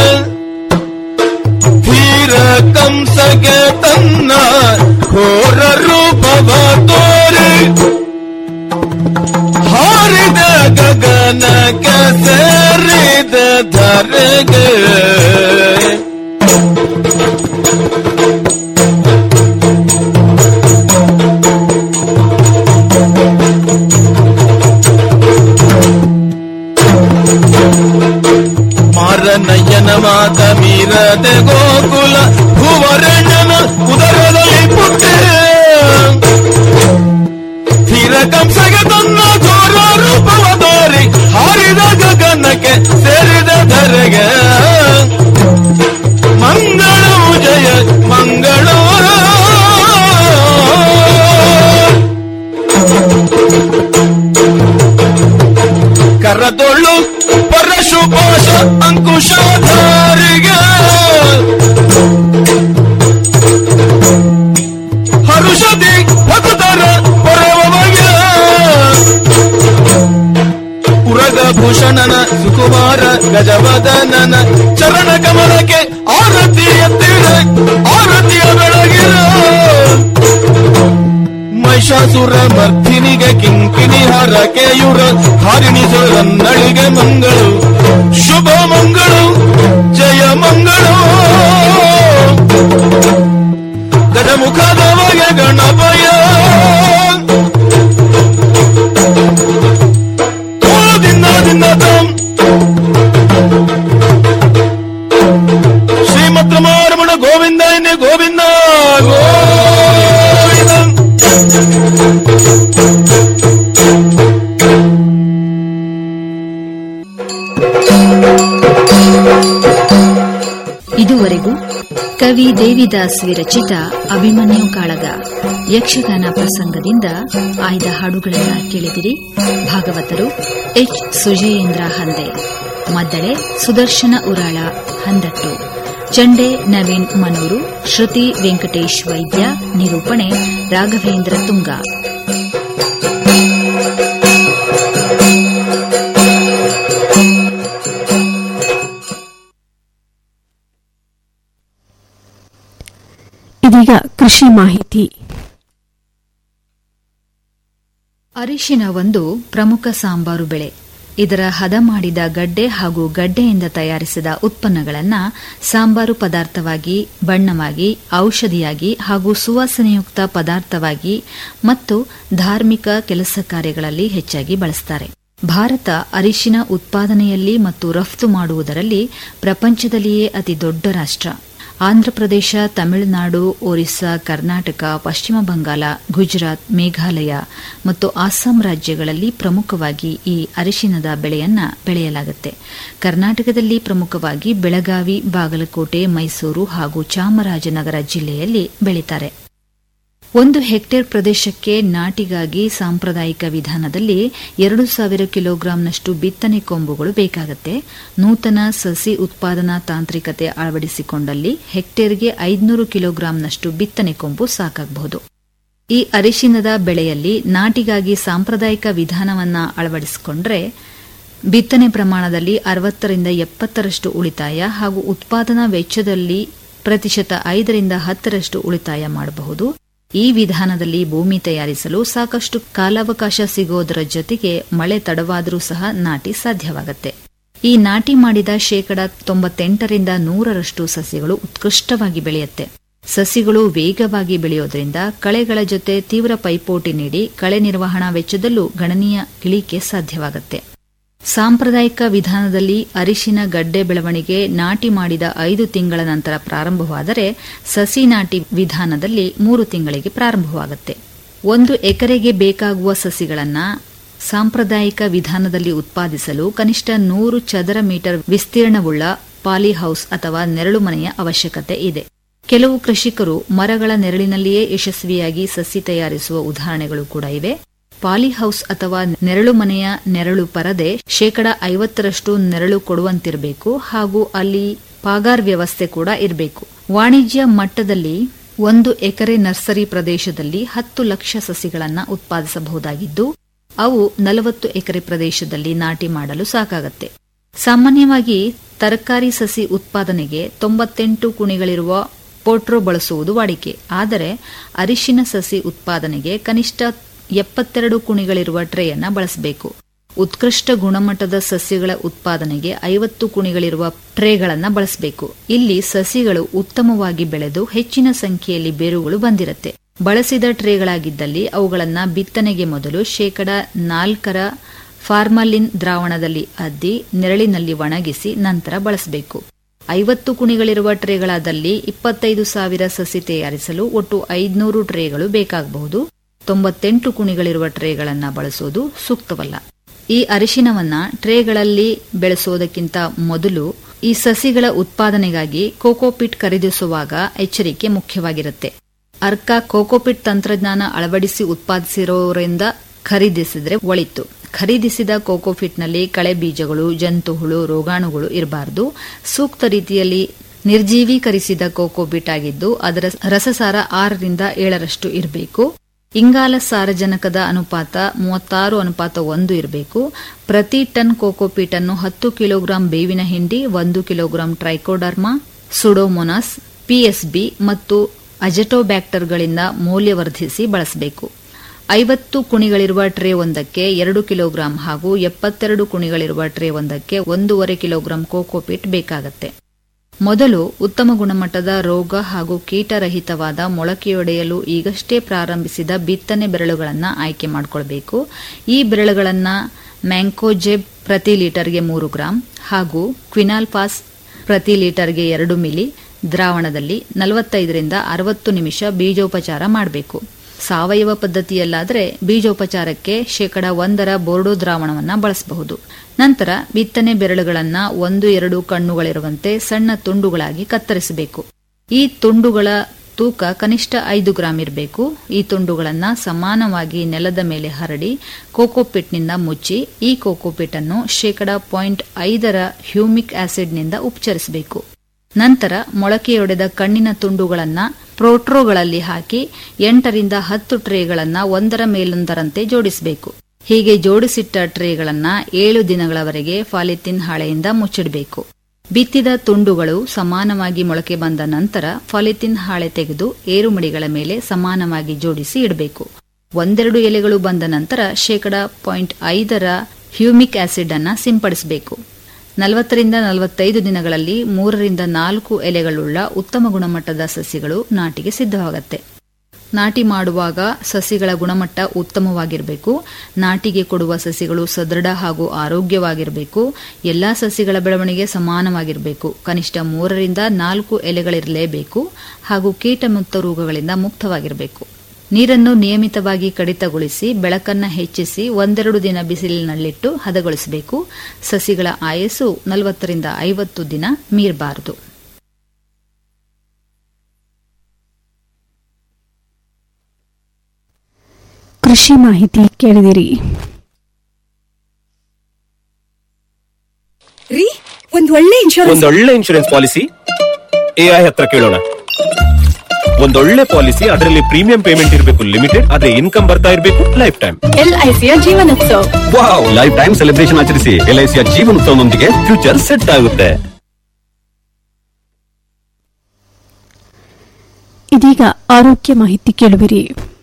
ಧೀರ ಕಂಸಗೆ ತನ್ನ ಘೋರ ರೂಪವ ತೋರೆ ಹಾರಿದ ಗಗನಕ್ಕೆ ಸೇರಿದ ಧರೆಗೆ ಮಾರನಯ್ಯನ ಮಾತ ಮೀರದೆ ಗೋಕುಲ ಭುವರಣ್ಣನ ಉದರದಲ್ಲಿ ಪುಟ್ಟೆ ಸ್ಥಿರ ಕಂಸಗೆ ತನ್ನ ಘೋರ ರೂಪವ ತೋರಿ ಹಾರಿದ ಗಗನಕ್ಕೆ ಸೇರಿದ ಧರೆಗೆ ಮಂಗಳೂ ಜಯ ಮಂಗಳೂ ಕರದೊಳ್ಳು ಪರಶುಪಾಶ ಅಂಕುಶಾಧಾರಿಗೆ ಹರುಷದಿ ಭಕ್ತರ ಪರವಗೆ ಉರಗಭೂಷಣನ ಸುಕುಮಾರ ಗಜವದನನ ಚರಣ ಕಮಲಕ್ಕೆ ಆರತಿ ಎತ್ತಿರೆ ಆರತಿಯ ಬೆಳಗಿರ ಮಹಿಷಾಸುರ ಮರ್ದಿನಿಗೆ ಕಿಂಕಿಣಿ ಹರಕೆಯುರ ಹಾರಿಣಿಸುರನ್ನಳಿಗೆ ಮಂಗಳು ಶುಭ ಮಂಗಳು ಜಯ ಮಂಗಳು ಗಜಮುಖದವಗೆ ಗಣಪಯ ದಿನ ದಿನ ಶ್ರೀಮತ್ ರಮಾರಮಣ ಗೋವಿಂದ ಎನ್ನೆ ಗೋವಿಂದ ಗೋವಿಂದ ಇದುವರೆಗೂ ಕವಿ ದೇವಿದಾಸ್ ವಿರಚಿತ ಅಭಿಮನ್ಯು ಕಾಳಗ ಯಕ್ಷಗಾನ ಪ್ರಸಂಗದಿಂದ ಆಯ್ದ ಹಾಡುಗಳನ್ನು ಕೇಳಿದಿರಿ ಭಾಗವತರು ಎಚ್ ಸುಜಯೇಂದ್ರ ಹಂದೆ ಮದ್ದಳೆ ಸುದರ್ಶನ ಉರಾಳ ಹಂದಟ್ಟು ಚಂಡೆ ನವೀನ್ ಮನೂರು ಶ್ರುತಿ ವೆಂಕಟೇಶ್ ವೈದ್ಯ ನಿರೂಪಣೆ ರಾಘವೇಂದ್ರ ತುಂಗ ಇದೀಗ ಕೃಷಿ ಮಾಹಿತಿ ಅರಿಶಿನ ಒಂದು ಪ್ರಮುಖ ಸಾಂಬಾರು ಬೆಳೆ ಇದರ ಹದ ಮಾಡಿದ ಗಡ್ಡೆ ಹಾಗೂ ಗಡ್ಡೆಯಿಂದ ತಯಾರಿಸಿದ ಉತ್ಪನ್ನಗಳನ್ನು ಸಾಂಬಾರು ಪದಾರ್ಥವಾಗಿ ಬಣ್ಣವಾಗಿ ಔಷಧಿಯಾಗಿ ಹಾಗೂ ಸುವಾಸನೆಯುಕ್ತ ಪದಾರ್ಥವಾಗಿ ಮತ್ತು ಧಾರ್ಮಿಕ ಕೆಲಸ ಕಾರ್ಯಗಳಲ್ಲಿ ಹೆಚ್ಚಾಗಿ ಬಳಸುತ್ತಾರೆ ಭಾರತ ಅರಿಶಿನ ಉತ್ಪಾದನೆಯಲ್ಲಿ ಮತ್ತು ರಫ್ತು ಮಾಡುವುದರಲ್ಲಿ ಪ್ರಪಂಚದಲ್ಲಿಯೇ ಅತಿ ದೊಡ್ಡ ರಾಷ್ಟ್ರ ಆಂಧ್ರಪ್ರದೇಶ ತಮಿಳುನಾಡು ಒರಿಸ್ಸಾ ಕರ್ನಾಟಕ ಪಶ್ಚಿಮ ಬಂಗಾಳ ಗುಜರಾತ್ ಮೇಘಾಲಯ ಮತ್ತು ಅಸ್ಸಾಂ ರಾಜ್ಯಗಳಲ್ಲಿ ಪ್ರಮುಖವಾಗಿ ಈ ಅರಿಶಿನದ ಬೆಳೆಯನ್ನ ಬೆಳೆಯಲಾಗುತ್ತೆ ಕರ್ನಾಟಕದಲ್ಲಿ ಪ್ರಮುಖವಾಗಿ ಬೆಳಗಾವಿ ಬಾಗಲಕೋಟೆ ಮೈಸೂರು ಹಾಗೂ ಚಾಮರಾಜನಗರ ಜಿಲ್ಲೆಯಲ್ಲಿ ಬೆಳೀತಾರೆ ಒಂದು ಹೆಕ್ಟೇರ್ ಪ್ರದೇಶಕ್ಕೆ ನಾಟಿಗಾಗಿ ಸಾಂಪ್ರದಾಯಿಕ ವಿಧಾನದಲ್ಲಿ ಎರಡು ಸಾವಿರ ಕಿಲೋಗ್ರಾಂನಷ್ಟು ಬಿತ್ತನೆ ಕೊಂಬುಗಳು ಬೇಕಾಗುತ್ತೆ ನೂತನ ಸಸಿ ಉತ್ಪಾದನಾ ತಾಂತ್ರಿಕತೆ ಅಳವಡಿಸಿಕೊಂಡಲ್ಲಿ ಹೆಕ್ಟೇರ್ಗೆ ಐದುನೂರು ಕಿಲೋಗ್ರಾಂನಷ್ಟು ಬಿತ್ತನೆ ಕೊಂಬು ಸಾಕಾಗಬಹುದು ಈ ಅರಿಶಿನದ ಬೆಳೆಯಲ್ಲಿ ನಾಟಿಗಾಗಿ ಸಾಂಪ್ರದಾಯಿಕ ವಿಧಾನವನ್ನ ಅಳವಡಿಸಿಕೊಂಡ್ರೆ ಬಿತ್ತನೆ ಪ್ರಮಾಣದಲ್ಲಿ ಅರವತ್ತರಿಂದ ಎಪ್ಪತ್ತರಷ್ಟು ಉಳಿತಾಯ ಹಾಗೂ ಉತ್ಪಾದನಾ ವೆಚ್ಚದಲ್ಲಿ ಪ್ರತಿಶತ ಐದರಿಂದ ಹತ್ತರಷ್ಟು ಉಳಿತಾಯ ಮಾಡಬಹುದು ಈ ವಿಧಾನದಲ್ಲಿ ಭೂಮಿ ತಯಾರಿಸಲು ಸಾಕಷ್ಟು ಕಾಲಾವಕಾಶ ಸಿಗೋದರ ಜೊತೆಗೆ ಮಳೆ ತಡವಾದರೂ ಸಹ ನಾಟಿ ಸಾಧ್ಯವಾಗುತ್ತೆ ಈ ನಾಟಿ ಮಾಡಿದ ಶೇಕಡ ತೊಂಬತ್ತೆಂಟರಿಂದ ನೂರರಷ್ಟು ಸಸ್ಯಗಳು ಉತ್ಕೃಷ್ಟವಾಗಿ ಬೆಳೆಯುತ್ತೆ ಸಸಿಗಳು ವೇಗವಾಗಿ ಬೆಳೆಯೋದ್ರಿಂದ ಕಳೆಗಳ ಜೊತೆ ತೀವ್ರ ಪೈಪೋಟಿ ನೀಡಿ ಕಳೆ ನಿರ್ವಹಣಾ ವೆಚ್ಚದಲ್ಲೂ ಗಣನೀಯ ಇಳಿಕೆ ಸಾಧ್ಯವಾಗುತ್ತೆ ಸಾಂಪ್ರದಾಯಿಕ ವಿಧಾನದಲ್ಲಿ ಅರಿಶಿನ ಗಡ್ಡೆ ಬೆಳವಣಿಗೆ ನಾಟಿ ಮಾಡಿದ ಐದು ತಿಂಗಳ ನಂತರ ಪ್ರಾರಂಭವಾದರೆ ಸಸಿ ನಾಟಿ ವಿಧಾನದಲ್ಲಿ ಮೂರು ತಿಂಗಳಿಗೆ ಪ್ರಾರಂಭವಾಗುತ್ತೆ ಒಂದು ಎಕರೆಗೆ ಬೇಕಾಗುವ ಸಸಿಗಳನ್ನು ಸಾಂಪ್ರದಾಯಿಕ ವಿಧಾನದಲ್ಲಿ ಉತ್ಪಾದಿಸಲು ಕನಿಷ್ಠ ನೂರು ಚದರ ಮೀಟರ್ ವಿಸ್ತೀರ್ಣವುಳ್ಳ ಪಾಲಿಹೌಸ್ ಅಥವಾ ನೆರಳು ಮನೆಯ ಅವಶ್ಯಕತೆ ಇದೆ ಕೆಲವು ಕೃಷಿಕರು ಮರಗಳ ನೆರಳಿನಲ್ಲಿಯೇ ಯಶಸ್ವಿಯಾಗಿ ಸಸಿ ತಯಾರಿಸುವ ಉದಾಹರಣೆಗಳು ಕೂಡ ಇವೆ ಪಾಲಿಹೌಸ್ ಅಥವಾ ನೆರಳು ಮನೆಯ ನೆರಳು ಪರದೆ ಶೇಕಡ ಐವತ್ತರಷ್ಟು ನೆರಳು ಕೊಡುವಂತಿರಬೇಕು ಹಾಗೂ ಅಲ್ಲಿ ಪಾಗಾರ್ ವ್ಯವಸ್ಥೆ ಕೂಡ ಇರಬೇಕು ವಾಣಿಜ್ಯ ಮಟ್ಟದಲ್ಲಿ ಒಂದು ಎಕರೆ ನರ್ಸರಿ ಪ್ರದೇಶದಲ್ಲಿ ಹತ್ತು ಲಕ್ಷ ಸಸಿಗಳನ್ನು ಉತ್ಪಾದಿಸಬಹುದಾಗಿದ್ದು ಅವು ನಲವತ್ತು ಎಕರೆ ಪ್ರದೇಶದಲ್ಲಿ ನಾಟಿ ಮಾಡಲು ಸಾಕಾಗತ್ತೆ ಸಾಮಾನ್ಯವಾಗಿ ತರಕಾರಿ ಸಸಿ ಉತ್ಪಾದನೆಗೆ ತೊಂಬತ್ತೆಂಟು ಕುಣಿಗಳಿರುವ ಪೋಟ್ರೋ ಬಳಸುವುದು ವಾಡಿಕೆ ಆದರೆ ಅರಿಶಿನ ಸಸಿ ಉತ್ಪಾದನೆಗೆ ಕನಿಷ್ಠ ಎಪ್ಪತ್ತೆರಡು ಕುಣಿಗಳಿರುವ ಟ್ರೇಯನ್ನ ಬಳಸಬೇಕು ಉತ್ಕೃಷ್ಟ ಗುಣಮಟ್ಟದ ಸಸ್ಯಗಳ ಉತ್ಪಾದನೆಗೆ ಐವತ್ತು ಕುಣಿಗಳಿರುವ ಟ್ರೇಗಳನ್ನು ಬಳಸಬೇಕು ಇಲ್ಲಿ ಸಸಿಗಳು ಉತ್ತಮವಾಗಿ ಬೆಳೆದು ಹೆಚ್ಚಿನ ಸಂಖ್ಯೆಯಲ್ಲಿ ಬೇರುಗಳು ಬಂದಿರುತ್ತೆ ಬಳಸಿದ ಟ್ರೇಗಳಾಗಿದ್ದಲ್ಲಿ ಅವುಗಳನ್ನು ಬಿತ್ತನೆಗೆ ಮೊದಲು ಶೇಕಡ ನಾಲ್ಕರ ಫಾರ್ಮಲಿನ್ ದ್ರಾವಣದಲ್ಲಿ ಅದ್ದಿ ನೆರಳಿನಲ್ಲಿ ಒಣಗಿಸಿ ನಂತರ ಬಳಸಬೇಕು ಐವತ್ತು ಕುಣಿಗಳಿರುವ ಟ್ರೇಗಳಾದಲ್ಲಿ ಇಪ್ಪತ್ತೈದು ಸಾವಿರ ಸಸಿ ತಯಾರಿಸಲು ಒಟ್ಟು ಐದುನೂರು ಟ್ರೇಗಳು ಬೇಕಾಗಬಹುದು ತೊಂಬತ್ತೆಂಟು ಕುಣಿಗಳಿರುವ ಟ್ರೇಗಳನ್ನು ಬಳಸುವುದು ಸೂಕ್ತವಲ್ಲ ಈ ಅರಿಶಿನವನ್ನ ಟ್ರೇಗಳಲ್ಲಿ ಬೆಳೆಸೋದಕ್ಕಿಂತ ಮೊದಲು ಈ ಸಸಿಗಳ ಉತ್ಪಾದನೆಗಾಗಿ ಕೋಕೋಪಿಟ್ ಖರೀದಿಸುವಾಗ ಎಚ್ಚರಿಕೆ ಮುಖ್ಯವಾಗಿರುತ್ತೆ ಅರ್ಕ ಕೋಕೋಪಿಟ್ ತಂತ್ರಜ್ಞಾನ ಅಳವಡಿಸಿ ಉತ್ಪಾದಿಸಿರೋರಿಂದ ಖರೀದಿಸಿದ್ರೆ ಒಳಿತು ಖರೀದಿಸಿದ ಕೋಕೋಫಿಟ್ನಲ್ಲಿ ಕಳೆ ಬೀಜಗಳು ಜಂತುಹುಳು ರೋಗಾಣುಗಳು ಇರಬಾರದು ಸೂಕ್ತ ರೀತಿಯಲ್ಲಿ ನಿರ್ಜೀವೀಕರಿಸಿದ ಕೋಕೋಬಿಟ್ ಆಗಿದ್ದು ಅದರ ರಸಸಾರ ಆರರಿಂದ ಏಳರಷ್ಟು ಇರಬೇಕು ಇಂಗಾಲ ಸಾರಜನಕದ ಅನುಪಾತ ಮೂವತ್ತಾರು ಅನುಪಾತ ಒಂದು ಇರಬೇಕು ಪ್ರತಿ ಟನ್ ಕೋಕೋಪೀಟ್ ಅನ್ನು ಹತ್ತು ಕಿಲೋಗ್ರಾಂ ಬೇವಿನ ಹಿಂಡಿ ಒಂದು ಕಿಲೋಗ್ರಾಂ ಟ್ರೈಕೋಡರ್ಮಾ ಸುಡೋಮೊನಾಸ್ ಪಿಎಸ್ಬಿ ಮತ್ತು ಅಜಟೋಬ್ಯಾಕ್ಟರ್ಗಳಿಂದ ಮೌಲ್ಯವರ್ಧಿಸಿ ಬಳಸಬೇಕು ಐವತ್ತು ಕುಣಿಗಳಿರುವ ಟ್ರೇ ಒಂದಕ್ಕೆ ಎರಡು ಕಿಲೋಗ್ರಾಂ ಹಾಗೂ ಎಪ್ಪತ್ತೆರಡು ಕುಣಿಗಳಿರುವ ಟ್ರೇ ಒಂದಕ್ಕೆ ಒಂದೂವರೆ ಕಿಲೋಗ್ರಾಂ ಕೋಕೋಪೀಟ್ ಬೇಕಾಗತ್ತೆ ಮೊದಲು ಉತ್ತಮ ಗುಣಮಟ್ಟದ ರೋಗ ಹಾಗೂ ಕೀಟರಹಿತವಾದ ಮೊಳಕೆಯೊಡೆಯಲು ಈಗಷ್ಟೇ ಪ್ರಾರಂಭಿಸಿದ ಬಿತ್ತನೆ ಬೆರಳುಗಳನ್ನು ಆಯ್ಕೆ ಮಾಡಿಕೊಳ್ಬೇಕು ಈ ಬೆರಳುಗಳನ್ನು ಮ್ಯಾಂಕೋಜೆಬ್ ಪ್ರತಿ ಲೀಟರ್ಗೆ ಮೂರು ಗ್ರಾಂ ಹಾಗೂ ಕ್ವಿನಾಲ್ಪಾಸ್ ಪ್ರತಿ ಲೀಟರ್ಗೆ ಎರಡು ಮಿಲಿ ದ್ರಾವಣದಲ್ಲಿ ನಲವತ್ತೈದರಿಂದ ಅರವತ್ತು ನಿಮಿಷ ಬೀಜೋಪಚಾರ ಮಾಡಬೇಕು ಸಾವಯವ ಪದ್ಧತಿಯಲ್ಲಾದರೆ ಬೀಜೋಪಚಾರಕ್ಕೆ ಶೇಕಡ ಒಂದರ ಬೋರ್ಡೋ ದ್ರಾವಣವನ್ನು ಬಳಸಬಹುದು ನಂತರ ಬಿತ್ತನೆ ಬೆರಳುಗಳನ್ನು ಒಂದು ಎರಡು ಕಣ್ಣುಗಳಿರುವಂತೆ ಸಣ್ಣ ತುಂಡುಗಳಾಗಿ ಕತ್ತರಿಸಬೇಕು ಈ ತುಂಡುಗಳ ತೂಕ ಕನಿಷ್ಠ ಐದು ಗ್ರಾಂ ಇರಬೇಕು ಈ ತುಂಡುಗಳನ್ನು ಸಮಾನವಾಗಿ ನೆಲದ ಮೇಲೆ ಹರಡಿ ಕೋಕೋಪಿಟ್ನಿಂದ ಮುಚ್ಚಿ ಈ ಕೋಕೋಪಿಟ್ ಅನ್ನು ಶೇಕಡ ಪಾಯಿಂಟ್ ಐದರ ಹ್ಯೂಮಿಕ್ ಆಸಿಡ್ನಿಂದ ಉಪಚರಿಸಬೇಕು ನಂತರ ಮೊಳಕೆಯೊಡೆದ ಕಣ್ಣಿನ ತುಂಡುಗಳನ್ನು ಪ್ರೋಟ್ರೋಗಳಲ್ಲಿ ಹಾಕಿ ಎಂಟರಿಂದ ಹತ್ತು ಟ್ರೇಗಳನ್ನು ಒಂದರ ಮೇಲೊಂದರಂತೆ ಜೋಡಿಸಬೇಕು ಹೀಗೆ ಜೋಡಿಸಿಟ್ಟ ಟ್ರೇಗಳನ್ನು ಏಳು ದಿನಗಳವರೆಗೆ ಫಾಲಿಥಿನ್ ಹಾಳೆಯಿಂದ ಮುಚ್ಚಿಡಬೇಕು ಬಿತ್ತಿದ ತುಂಡುಗಳು ಸಮಾನವಾಗಿ ಮೊಳಕೆ ಬಂದ ನಂತರ ಫಾಲಿಥಿನ್ ಹಾಳೆ ತೆಗೆದು ಏರುಮಡಿಗಳ ಮೇಲೆ ಸಮಾನವಾಗಿ ಜೋಡಿಸಿ ಇಡಬೇಕು ಒಂದೆರಡು ಎಲೆಗಳು ಬಂದ ನಂತರ ಶೇಕಡ ಪಾಯಿಂಟ್ ಐದರ ಹ್ಯೂಮಿಕ್ ಆಸಿಡ್ ಅನ್ನ ಸಿಂಪಡಿಸಬೇಕು ನಲವತ್ತರಿಂದ ನಲವತ್ತೈದು ದಿನಗಳಲ್ಲಿ ಮೂರರಿಂದ ನಾಲ್ಕು ಎಲೆಗಳುಳ್ಳ ಉತ್ತಮ ಗುಣಮಟ್ಟದ ಸಸಿಗಳು ನಾಟಿಗೆ ಸಿದ್ಧವಾಗತ್ತೆ ನಾಟಿ ಮಾಡುವಾಗ ಸಸಿಗಳ ಗುಣಮಟ್ಟ ಉತ್ತಮವಾಗಿರಬೇಕು ನಾಟಿಗೆ ಕೊಡುವ ಸಸಿಗಳು ಸದೃಢ ಹಾಗೂ ಆರೋಗ್ಯವಾಗಿರಬೇಕು ಎಲ್ಲಾ ಸಸಿಗಳ ಬೆಳವಣಿಗೆ ಸಮಾನವಾಗಿರಬೇಕು ಕನಿಷ್ಠ ಮೂರರಿಂದ ನಾಲ್ಕು ಎಲೆಗಳಿರಲೇಬೇಕು ಹಾಗೂ ಕೀಟಮುಕ್ತ ರೋಗಗಳಿಂದ ಮುಕ್ತವಾಗಿರಬೇಕು ನೀರನ್ನು ನಿಯಮಿತವಾಗಿ ಕಡಿತಗೊಳಿಸಿ ಬೆಳಕನ್ನ ಹೆಚ್ಚಿಸಿ ಒಂದೆರಡು ದಿನ ಬಿಸಿಲಿನಲ್ಲಿಟ್ಟು ಹದಗೊಳಿಸಬೇಕು ಸಸಿಗಳ ಆಯಸ್ಸು ನಲವತ್ತರಿಂದ ಐವತ್ತು ದಿನ ಮೀರಬಾರದು ಕೃಷಿ ಮಾಹಿತಿ ಕೇಳಿದಿರಿ ರೀ ಒಂದ್ ಒಳ್ಳೆ ಇನ್ಶೂರೆನ್ಸ್ ಒಂದೊಳ್ಳೆ ಇನ್ಶೂರೆನ್ಸ್ ಪಾಲಿಸಿ ಎಐ ಹತ್ರ ಕೇಳೋಣ ಒಂದೊಳ್ಳೆ ಪಾಲಿಸಿ ಅದರಲ್ಲಿ ಪ್ರೀಮಿಯಂ ಪೇಮೆಂಟ್ ಇರಬೇಕು ಲಿಮಿಟೆಡ್ ಅದೇ ಇನ್ಕಮ್ ಬರ್ತಾ ಇರಬೇಕು ಲೈಫ್ ಟೈಮ್ ಎಲ್ಐಸಿಯ Jeevanotsava wow life time celebration ಆಚರಿಸಿ ಎಲ್ಐಸಿಯ ಜೀವನೋತ್ಸವದೊಂದಿಗೆ ಫ್ಯೂಚರ್ ಸೆಟ್ ಆಗುತ್ತೆ ಇದೀಗ ಆರೋಗ್ಯ ಮಾಹಿತಿ ಕೇಳುವಿರಿ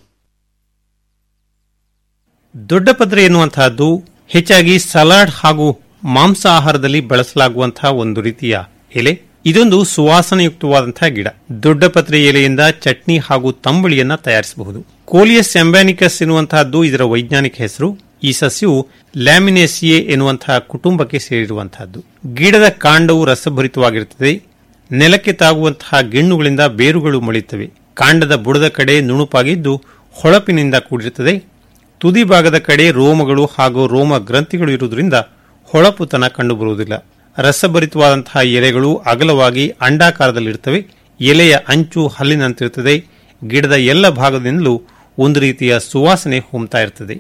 ದೊಡ್ಡ ಪತ್ರೆ ಎನ್ನುವಂತಹದ್ದು ಹೆಚ್ಚಾಗಿ ಸಲಾಡ್ ಹಾಗೂ ಮಾಂಸ ಆಹಾರದಲ್ಲಿ ಬಳಸಲಾಗುವಂತಹ ಒಂದು ರೀತಿಯ ಎಲೆ ಇದೊಂದು ಸುವಾಸನೆಯುಕ್ತವಾದಂತಹ ಗಿಡ ದೊಡ್ಡ ಪತ್ರೆ ಎಲೆಯಿಂದ ಚಟ್ನಿ ಹಾಗೂ ತಂಬುಳಿಯನ್ನ ತಯಾರಿಸಬಹುದು ಕೋಲಿಯಸ್ ಎಂಬ್ಯಾನಿಕಸ್ ಎನ್ನುವಂತಹದ್ದು ಇದರ ವೈಜ್ಞಾನಿಕ ಹೆಸರು ಈ ಸಸ್ಯವು ಲ್ಯಾಮಿನೇಸಿಯೆ ಎನ್ನುವಂತಹ ಕುಟುಂಬಕ್ಕೆ ಸೇರಿರುವಂತಹದ್ದು ಗಿಡದ ಕಾಂಡವು ರಸಭರಿತವಾಗಿರುತ್ತದೆ ನೆಲಕ್ಕೆ ತಾಗುವಂತಹ ಗೆಣ್ಣುಗಳಿಂದ ಬೇರುಗಳು ಮೊಳೆಯುತ್ತವೆ ಕಾಂಡದ ಬುಡದ ಕಡೆ ನುಣುಪಾಗಿದ್ದು ಹೊಳಪಿನಿಂದ ಕೂಡಿರುತ್ತದೆ ತುದಿ ಭಾಗದ ಕಡೆ ರೋಮಗಳು ಹಾಗೂ ರೋಮ ಗ್ರಂಥಿಗಳು ಇರುವುದರಿಂದ ಹೊಳಪುತನ ಕಂಡುಬರುವುದಿಲ್ಲ ರಸಭರಿತವಾದಂತಹ ಎಲೆಗಳು ಅಗಲವಾಗಿ ಅಂಡಾಕಾರದಲ್ಲಿರುತ್ತವೆ ಎಲೆಯ ಅಂಚು ಹಲ್ಲಿನಂತಿರುತ್ತದೆ ಗಿಡದ ಎಲ್ಲ ಭಾಗದಿಂದಲೂ ಒಂದು ರೀತಿಯ ಸುವಾಸನೆ ಹೊಮ್ತಾ ಇರ್ತದೆ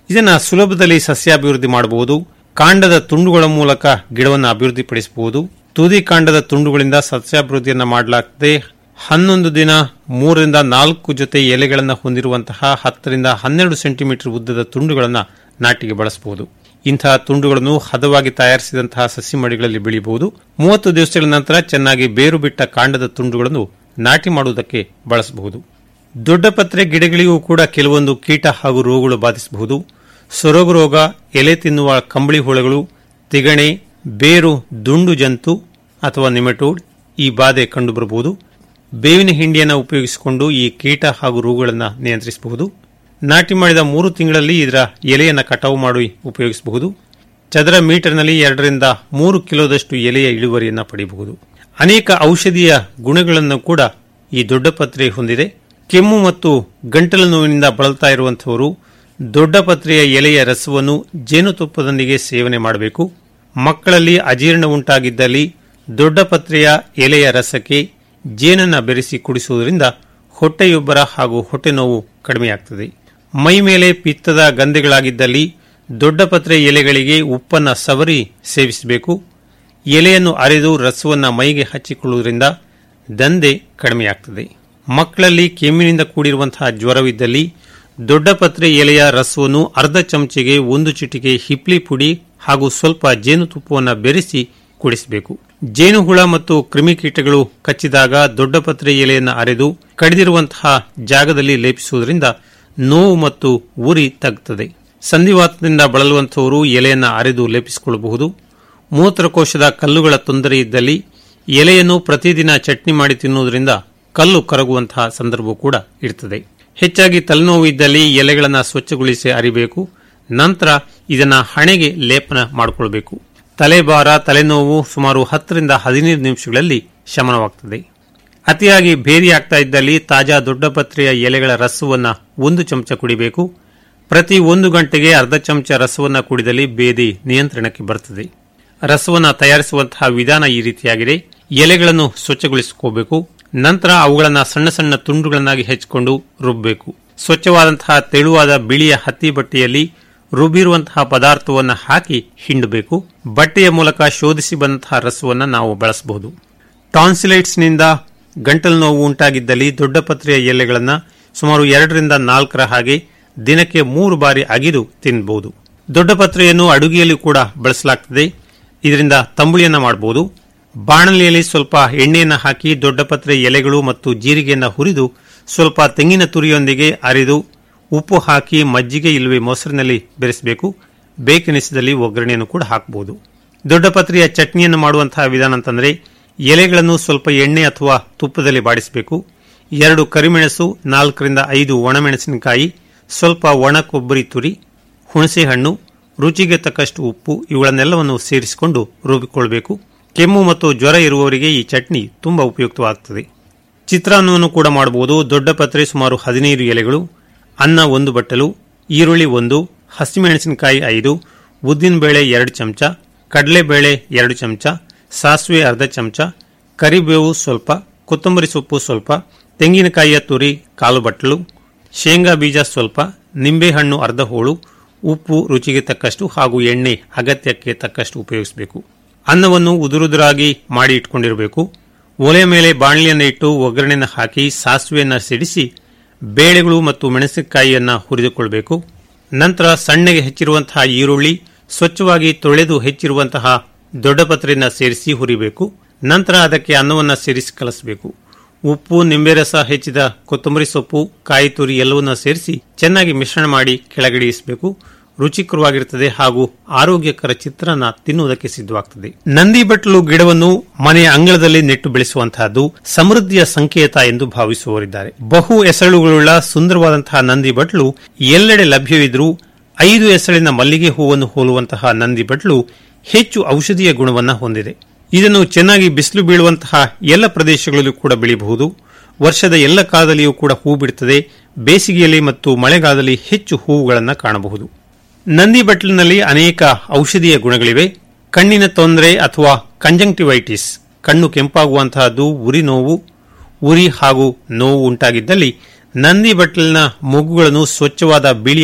ಇದನ್ನ ಸುಲಭದಲ್ಲಿ ಸಸ್ಯಾಭಿವೃದ್ಧಿ ಮಾಡಬಹುದು ಕಾಂಡದ ತುಂಡುಗಳ ಮೂಲಕ ಗಿಡವನ್ನು ಅಭಿವೃದ್ಧಿಪಡಿಸಬಹುದು ತುದಿ ಕಾಂಡದ ತುಂಡುಗಳಿಂದ ಸಸ್ಯಾಭಿವೃದ್ಧಿಯನ್ನ ಮಾಡಲಾಗ್ತದೆ ಹನ್ನೊಂದು ದಿನ ಮೂರರಿಂದ ನಾಲ್ಕು ಜೊತೆ ಎಲೆಗಳನ್ನು ಹೊಂದಿರುವಂತಹ ಹತ್ತರಿಂದ ಹನ್ನೆರಡು ಸೆಂಟಿಮೀಟರ್ ಉದ್ದದ ತುಂಡುಗಳನ್ನು ನಾಟಿಗೆ ಬಳಸಬಹುದು ಇಂತಹ ತುಂಡುಗಳನ್ನು ಹದವಾಗಿ ತಯಾರಿಸಿದಂತಹ ಸಸಿ ಮಡಿಗಳಲ್ಲಿ ಬೆಳೆಯಬಹುದು ಮೂವತ್ತು ದಿವಸಗಳ ನಂತರ ಚೆನ್ನಾಗಿ ಬೇರು ಬಿಟ್ಟ ಕಾಂಡದ ತುಂಡುಗಳನ್ನು ನಾಟಿ ಮಾಡುವುದಕ್ಕೆ ಬಳಸಬಹುದು ದೊಡ್ಡ ಪತ್ರೆ ಗಿಡಗಳಿಗೂ ಕೂಡ ಕೆಲವೊಂದು ಕೀಟ ಹಾಗೂ ರೋಗಗಳು ಬಾಧಿಸಬಹುದು ಸೊರಗು ರೋಗ ಎಲೆ ತಿನ್ನುವ ಕಂಬಳಿ ಹುಳಗಳು ತಿಗಣೆ ಬೇರು ದುಂಡು ಜಂತು ಅಥವಾ ನಿಮೆಟೋಡ್ ಈ ಬಾಧೆ ಕಂಡುಬರಬಹುದು ಬೇವಿನ ಹಿಂಡಿಯನ್ನು ಉಪಯೋಗಿಸಿಕೊಂಡು ಈ ಕೀಟ ಹಾಗೂ ರೋಗಗಳನ್ನು ನಿಯಂತ್ರಿಸಬಹುದು ನಾಟಿ ಮಾಡಿದ ಮೂರು ತಿಂಗಳಲ್ಲಿ ಇದರ ಎಲೆಯನ್ನು ಕಟಾವು ಮಾಡಿ ಉಪಯೋಗಿಸಬಹುದು ಚದರ ಮೀಟರ್ನಲ್ಲಿ ಎರಡರಿಂದ ಮೂರು ಕಿಲೋದಷ್ಟು ಎಲೆಯ ಇಳುವರಿಯನ್ನು ಪಡೆಯಬಹುದು ಅನೇಕ ಔಷಧೀಯ ಗುಣಗಳನ್ನು ಕೂಡ ಈ ದೊಡ್ಡ ಪತ್ರೆ ಹೊಂದಿದೆ ಕೆಮ್ಮು ಮತ್ತು ಗಂಟಲು ನೋವಿನಿಂದ ಬಳಲ್ತಾ ಇರುವಂತಹವರು ದೊಡ್ಡ ಪತ್ರೆಯ ಎಲೆಯ ರಸವನ್ನು ಜೇನುತುಪ್ಪದೊಂದಿಗೆ ಸೇವನೆ ಮಾಡಬೇಕು ಮಕ್ಕಳಲ್ಲಿ ಅಜೀರ್ಣ ಉಂಟಾಗಿದ್ದಲ್ಲಿ ದೊಡ್ಡ ಪತ್ರೆಯ ಎಲೆಯ ರಸಕ್ಕೆ ಜೇನನ್ನ ಬೆರೆಸಿ ಕುಡಿಸುವುದರಿಂದ ಹೊಟ್ಟೆಯೊಬ್ಬರ ಹಾಗೂ ಹೊಟ್ಟೆ ನೋವು ಕಡಿಮೆಯಾಗ್ತದೆ ಮೈ ಮೇಲೆ ಪಿತ್ತದ ಗಂಧೆಗಳಾಗಿದ್ದಲ್ಲಿ ದೊಡ್ಡ ಪತ್ರೆ ಎಲೆಗಳಿಗೆ ಉಪ್ಪನ್ನ ಸವರಿ ಸೇವಿಸಬೇಕು ಎಲೆಯನ್ನು ಅರೆದು ರಸವನ್ನು ಮೈಗೆ ಹಚ್ಚಿಕೊಳ್ಳುವುದರಿಂದ ದಂಧೆ ಕಡಿಮೆಯಾಗ್ತದೆ ಮಕ್ಕಳಲ್ಲಿ ಕೆಮ್ಮಿನಿಂದ ಕೂಡಿರುವಂತಹ ಜ್ವರವಿದ್ದಲ್ಲಿ ದೊಡ್ಡ ಪತ್ರೆ ಎಲೆಯ ರಸವನ್ನು ಅರ್ಧ ಚಮಚೆಗೆ ಒಂದು ಚಿಟಿಕೆ ಹಿಪ್ಲಿ ಪುಡಿ ಹಾಗೂ ಸ್ವಲ್ಪ ಜೇನುತುಪ್ಪವನ್ನು ಬೆರೆಸಿ ಕುಡಿಸಬೇಕು ಜೇನುಹುಳ ಮತ್ತು ಕ್ರಿಮಿಕೀಟಗಳು ಕಚ್ಚಿದಾಗ ದೊಡ್ಡ ಪತ್ರೆ ಎಲೆಯನ್ನು ಅರೆದು ಕಡಿದಿರುವಂತಹ ಜಾಗದಲ್ಲಿ ಲೇಪಿಸುವುದರಿಂದ ನೋವು ಮತ್ತು ಉರಿ ತಗ್ಗುತ್ತದೆ ಸಂಧಿವಾತದಿಂದ ಬಳಲುವಂತಹವರು ಎಲೆಯನ್ನು ಅರೆದು ಲೇಪಿಸಿಕೊಳ್ಳಬಹುದು ಮೂತ್ರಕೋಶದ ಕಲ್ಲುಗಳ ತೊಂದರೆ ಇದ್ದಲ್ಲಿ ಎಲೆಯನ್ನು ಪ್ರತಿದಿನ ಚಟ್ನಿ ಮಾಡಿ ತಿನ್ನುವುದರಿಂದ ಕಲ್ಲು ಕರಗುವಂತಹ ಸಂದರ್ಭ ಕೂಡ ಇರ್ತದೆ ಹೆಚ್ಚಾಗಿ ತಲೆನೋವು ಇದ್ದಲ್ಲಿ ಎಲೆಗಳನ್ನು ಸ್ವಚ್ಛಗೊಳಿಸಿ ಅರಿಬೇಕು ನಂತರ ಇದನ್ನ ಹಣೆಗೆ ಲೇಪನ ಮಾಡಿಕೊಳ್ಬೇಕು ತಲೆಭಾರ ತಲೆನೋವು ಸುಮಾರು ಹತ್ತರಿಂದ ಹದಿನೈದು ನಿಮಿಷಗಳಲ್ಲಿ ಶಮನವಾಗ್ತದೆ ಅತಿಯಾಗಿ ಬೇರಿಯಾಗ್ತಾ ಇದ್ದಲ್ಲಿ ತಾಜಾ ದೊಡ್ಡ ಪತ್ರೆಯ ಎಲೆಗಳ ರಸವನ್ನ ಒಂದು ಚಮಚ ಕುಡಿಬೇಕು ಪ್ರತಿ ಒಂದು ಗಂಟೆಗೆ ಅರ್ಧ ಚಮಚ ರಸವನ್ನ ಕುಡಿದಲ್ಲಿ ಬೇದಿ ನಿಯಂತ್ರಣಕ್ಕೆ ಬರ್ತದೆ ರಸವನ್ನ ತಯಾರಿಸುವಂತಹ ವಿಧಾನ ಈ ರೀತಿಯಾಗಿದೆ ಎಲೆಗಳನ್ನು ಸ್ವಚ್ಛಗೊಳಿಸಿಕೋಬೇಕು ನಂತರ ಅವುಗಳನ್ನು ಸಣ್ಣ ಸಣ್ಣ ತುಂಡುಗಳನ್ನಾಗಿ ಹೆಚ್ಚಿಕೊಂಡು ರುಬ್ಬಬೇಕು ಸ್ವಚ್ಛವಾದಂತಹ ತೆಳುವಾದ ಬಿಳಿಯ ಹತ್ತಿ ಬಟ್ಟೆಯಲ್ಲಿ ರುಬ್ಬಿರುವಂತಹ ಪದಾರ್ಥವನ್ನು ಹಾಕಿ ಹಿಂಡಬೇಕು ಬಟ್ಟೆಯ ಮೂಲಕ ಶೋಧಿಸಿ ಬಂದಂತಹ ರಸವನ್ನು ನಾವು ಬಳಸಬಹುದು ಟಾನ್ಸಿಲೈಟ್ಸ್ನಿಂದ ಗಂಟಲು ನೋವು ಉಂಟಾಗಿದ್ದಲ್ಲಿ ದೊಡ್ಡ ಪತ್ರೆಯ ಎಲೆಗಳನ್ನು ಸುಮಾರು ಎರಡರಿಂದ ನಾಲ್ಕರ ಹಾಗೆ ದಿನಕ್ಕೆ ಮೂರು ಬಾರಿ ಅಗಿದು ತಿನ್ನಬಹುದು ದೊಡ್ಡ ಪತ್ರೆಯನ್ನು ಅಡುಗೆಯಲ್ಲಿ ಕೂಡ ಬಳಸಲಾಗ್ತದೆ ಇದರಿಂದ ತಂಬುಳಿಯನ್ನ ಮಾಡಬಹುದು ಬಾಣಲಿಯಲ್ಲಿ ಸ್ವಲ್ಪ ಎಣ್ಣೆಯನ್ನು ಹಾಕಿ ದೊಡ್ಡ ಪತ್ರೆ ಎಲೆಗಳು ಮತ್ತು ಜೀರಿಗೆಯನ್ನು ಹುರಿದು ಸ್ವಲ್ಪ ತೆಂಗಿನ ತುರಿಯೊಂದಿಗೆ ಅರಿದು ಉಪ್ಪು ಹಾಕಿ ಮಜ್ಜಿಗೆ ಇಲ್ಲವೇ ಮೊಸರಿನಲ್ಲಿ ಬೆರೆಸಬೇಕು ಬೇಕೆನಿಸಿದಲ್ಲಿ ಒಗ್ಗರಣೆಯನ್ನು ಕೂಡ ಹಾಕಬಹುದು ದೊಡ್ಡ ಪತ್ರೆಯ ಚಟ್ನಿಯನ್ನು ಮಾಡುವಂತಹ ವಿಧಾನ ಅಂತಂದ್ರೆ ಎಲೆಗಳನ್ನು ಸ್ವಲ್ಪ ಎಣ್ಣೆ ಅಥವಾ ತುಪ್ಪದಲ್ಲಿ ಬಾಡಿಸಬೇಕು ಎರಡು ಕರಿಮೆಣಸು ನಾಲ್ಕರಿಂದ ಐದು ಒಣಮೆಣಸಿನಕಾಯಿ ಸ್ವಲ್ಪ ಒಣ ಕೊಬ್ಬರಿ ತುರಿ ಹುಣಸೆಹಣ್ಣು ರುಚಿಗೆ ತಕ್ಕಷ್ಟು ಉಪ್ಪು ಇವುಗಳನ್ನೆಲ್ಲವನ್ನು ಸೇರಿಸಿಕೊಂಡು ರುಬ್ಬಿಕೊಳ್ಳಬೇಕು ಕೆಮ್ಮು ಮತ್ತು ಜ್ವರ ಇರುವವರಿಗೆ ಈ ಚಟ್ನಿ ತುಂಬಾ ಉಪಯುಕ್ತವಾಗುತ್ತದೆ ಚಿತ್ರಾನ್ನವನ್ನು ಕೂಡ ಮಾಡಬಹುದು ದೊಡ್ಡ ಪತ್ರೆ ಸುಮಾರು ಹದಿನೈದು ಎಲೆಗಳು ಅನ್ನ ಒಂದು ಬಟ್ಟಲು ಈರುಳ್ಳಿ ಒಂದು ಹಸಿಮೆಣಸಿನಕಾಯಿ ಐದು ಉದ್ದಿನಬೇಳೆ ಎರಡು ಚಮಚ ಕಡಲೆಬೇಳೆ ಎರಡು ಚಮಚ ಸಾಸಿವೆ ಅರ್ಧ ಚಮಚ ಕರಿಬೇವು ಸ್ವಲ್ಪ ಕೊತ್ತಂಬರಿ ಸೊಪ್ಪು ಸ್ವಲ್ಪ ತೆಂಗಿನಕಾಯಿಯ ತುರಿ ಕಾಲು ಬಟ್ಟಲು ಶೇಂಗಾ ಬೀಜ ಸ್ವಲ್ಪ ನಿಂಬೆಹಣ್ಣು ಅರ್ಧ ಹೋಳು ಉಪ್ಪು ರುಚಿಗೆ ತಕ್ಕಷ್ಟು ಹಾಗೂ ಎಣ್ಣೆ ಅಗತ್ಯಕ್ಕೆ ತಕ್ಕಷ್ಟು ಉಪಯೋಗಿಸಬೇಕು ಅನ್ನವನ್ನು ಉದುರುದುರಾಗಿ ಮಾಡಿ ಇಟ್ಕೊಂಡಿರಬೇಕು ಒಲೆ ಮೇಲೆ ಬಾಣಲಿಯನ್ನು ಇಟ್ಟು ಒಗ್ಗರಣೆಯನ್ನು ಹಾಕಿ ಸಾಸಿವೆಯನ್ನು ಸಿಡಿಸಿ ಬೇಳೆಗಳು ಮತ್ತು ಮೆಣಸಿನಕಾಯಿಯನ್ನ ಹುರಿದುಕೊಳ್ಬೇಕು ನಂತರ ಸಣ್ಣಗೆ ಹೆಚ್ಚಿರುವಂತಹ ಈರುಳ್ಳಿ ಸ್ವಚ್ಛವಾಗಿ ತೊಳೆದು ಹೆಚ್ಚಿರುವಂತಹ ದೊಡ್ಡ ಪತ್ರೆಯನ್ನ ಸೇರಿಸಿ ಹುರಿಬೇಕು ನಂತರ ಅದಕ್ಕೆ ಅನ್ನವನ್ನ ಸೇರಿಸಿ ಕಲಸಬೇಕು ಉಪ್ಪು ನಿಂಬೆ ರಸ ಹೆಚ್ಚಿದ ಕೊತ್ತಂಬರಿ ಸೊಪ್ಪು ಕಾಯಿ ತುರಿ ಎಲ್ಲವನ್ನ ಸೇರಿಸಿ ಚೆನ್ನಾಗಿ ಮಿಶ್ರಣ ಮಾಡಿ ಕೆಳಗಿಳಿಸಬೇಕು ರುಚಿಕರವಾಗಿರುತ್ತದೆ ಹಾಗೂ ಆರೋಗ್ಯಕರ ಚಿತ್ರಾನ್ನ ತಿನ್ನುವುದಕ್ಕೆ ಸಿದ್ಧವಾಗ್ತದೆ ನಂದಿ ಬಟ್ಲು ಗಿಡವನ್ನು ಮನೆಯ ಅಂಗಳದಲ್ಲಿ ನೆಟ್ಟು ಬೆಳೆಸುವಂತಹದ್ದು ಸಮೃದ್ಧಿಯ ಸಂಕೇತ ಎಂದು ಭಾವಿಸುವವರಿದ್ದಾರೆ ಬಹು ಎಸಳುಗಳುಳ್ಳ ಸುಂದರವಾದಂತಹ ನಂದಿ ಬಟ್ಲು ಎಲ್ಲೆಡೆ ಲಭ್ಯವಿದ್ರೂ ಐದು ಎಸಳಿನ ಮಲ್ಲಿಗೆ ಹೂವನ್ನು ಹೋಲುವಂತಹ ನಂದಿ ಬಟ್ಲು ಹೆಚ್ಚು ಔಷಧೀಯ ಗುಣವನ್ನ ಹೊಂದಿದೆ ಇದನ್ನು ಚೆನ್ನಾಗಿ ಬಿಸಿಲು ಬೀಳುವಂತಹ ಎಲ್ಲ ಪ್ರದೇಶಗಳಲ್ಲೂ ಕೂಡ ಬೆಳೆಯಬಹುದು ವರ್ಷದ ಎಲ್ಲ ಕಾಲದಲ್ಲಿಯೂ ಕೂಡ ಹೂ ಬಿಡುತ್ತದೆ ಬೇಸಿಗೆಯಲ್ಲಿ ಮತ್ತು ಮಳೆಗಾಲದಲ್ಲಿ ಹೆಚ್ಚು ಹೂವುಗಳನ್ನು ಕಾಣಬಹುದು ನಂದಿ ಬಟ್ಲಿನಲ್ಲಿ ಅನೇಕ ಔಷಧೀಯ ಗುಣಗಳಿವೆ ಕಣ್ಣಿನ ತೊಂದರೆ ಅಥವಾ ಕಂಜಂಕ್ಟಿವೈಟಿಸ್ ಕಣ್ಣು ಕೆಂಪಾಗುವಂತಹದ್ದು ಉರಿ ನೋವು ಉರಿ ಹಾಗೂ ನೋವು ಉಂಟಾಗಿದ್ದಲ್ಲಿ ನಂದಿ ಬಟ್ಲಿನ ಮೊಗ್ಗುಗಳನ್ನು ಸ್ವಚ್ಛವಾದ ಬಿಳಿಯ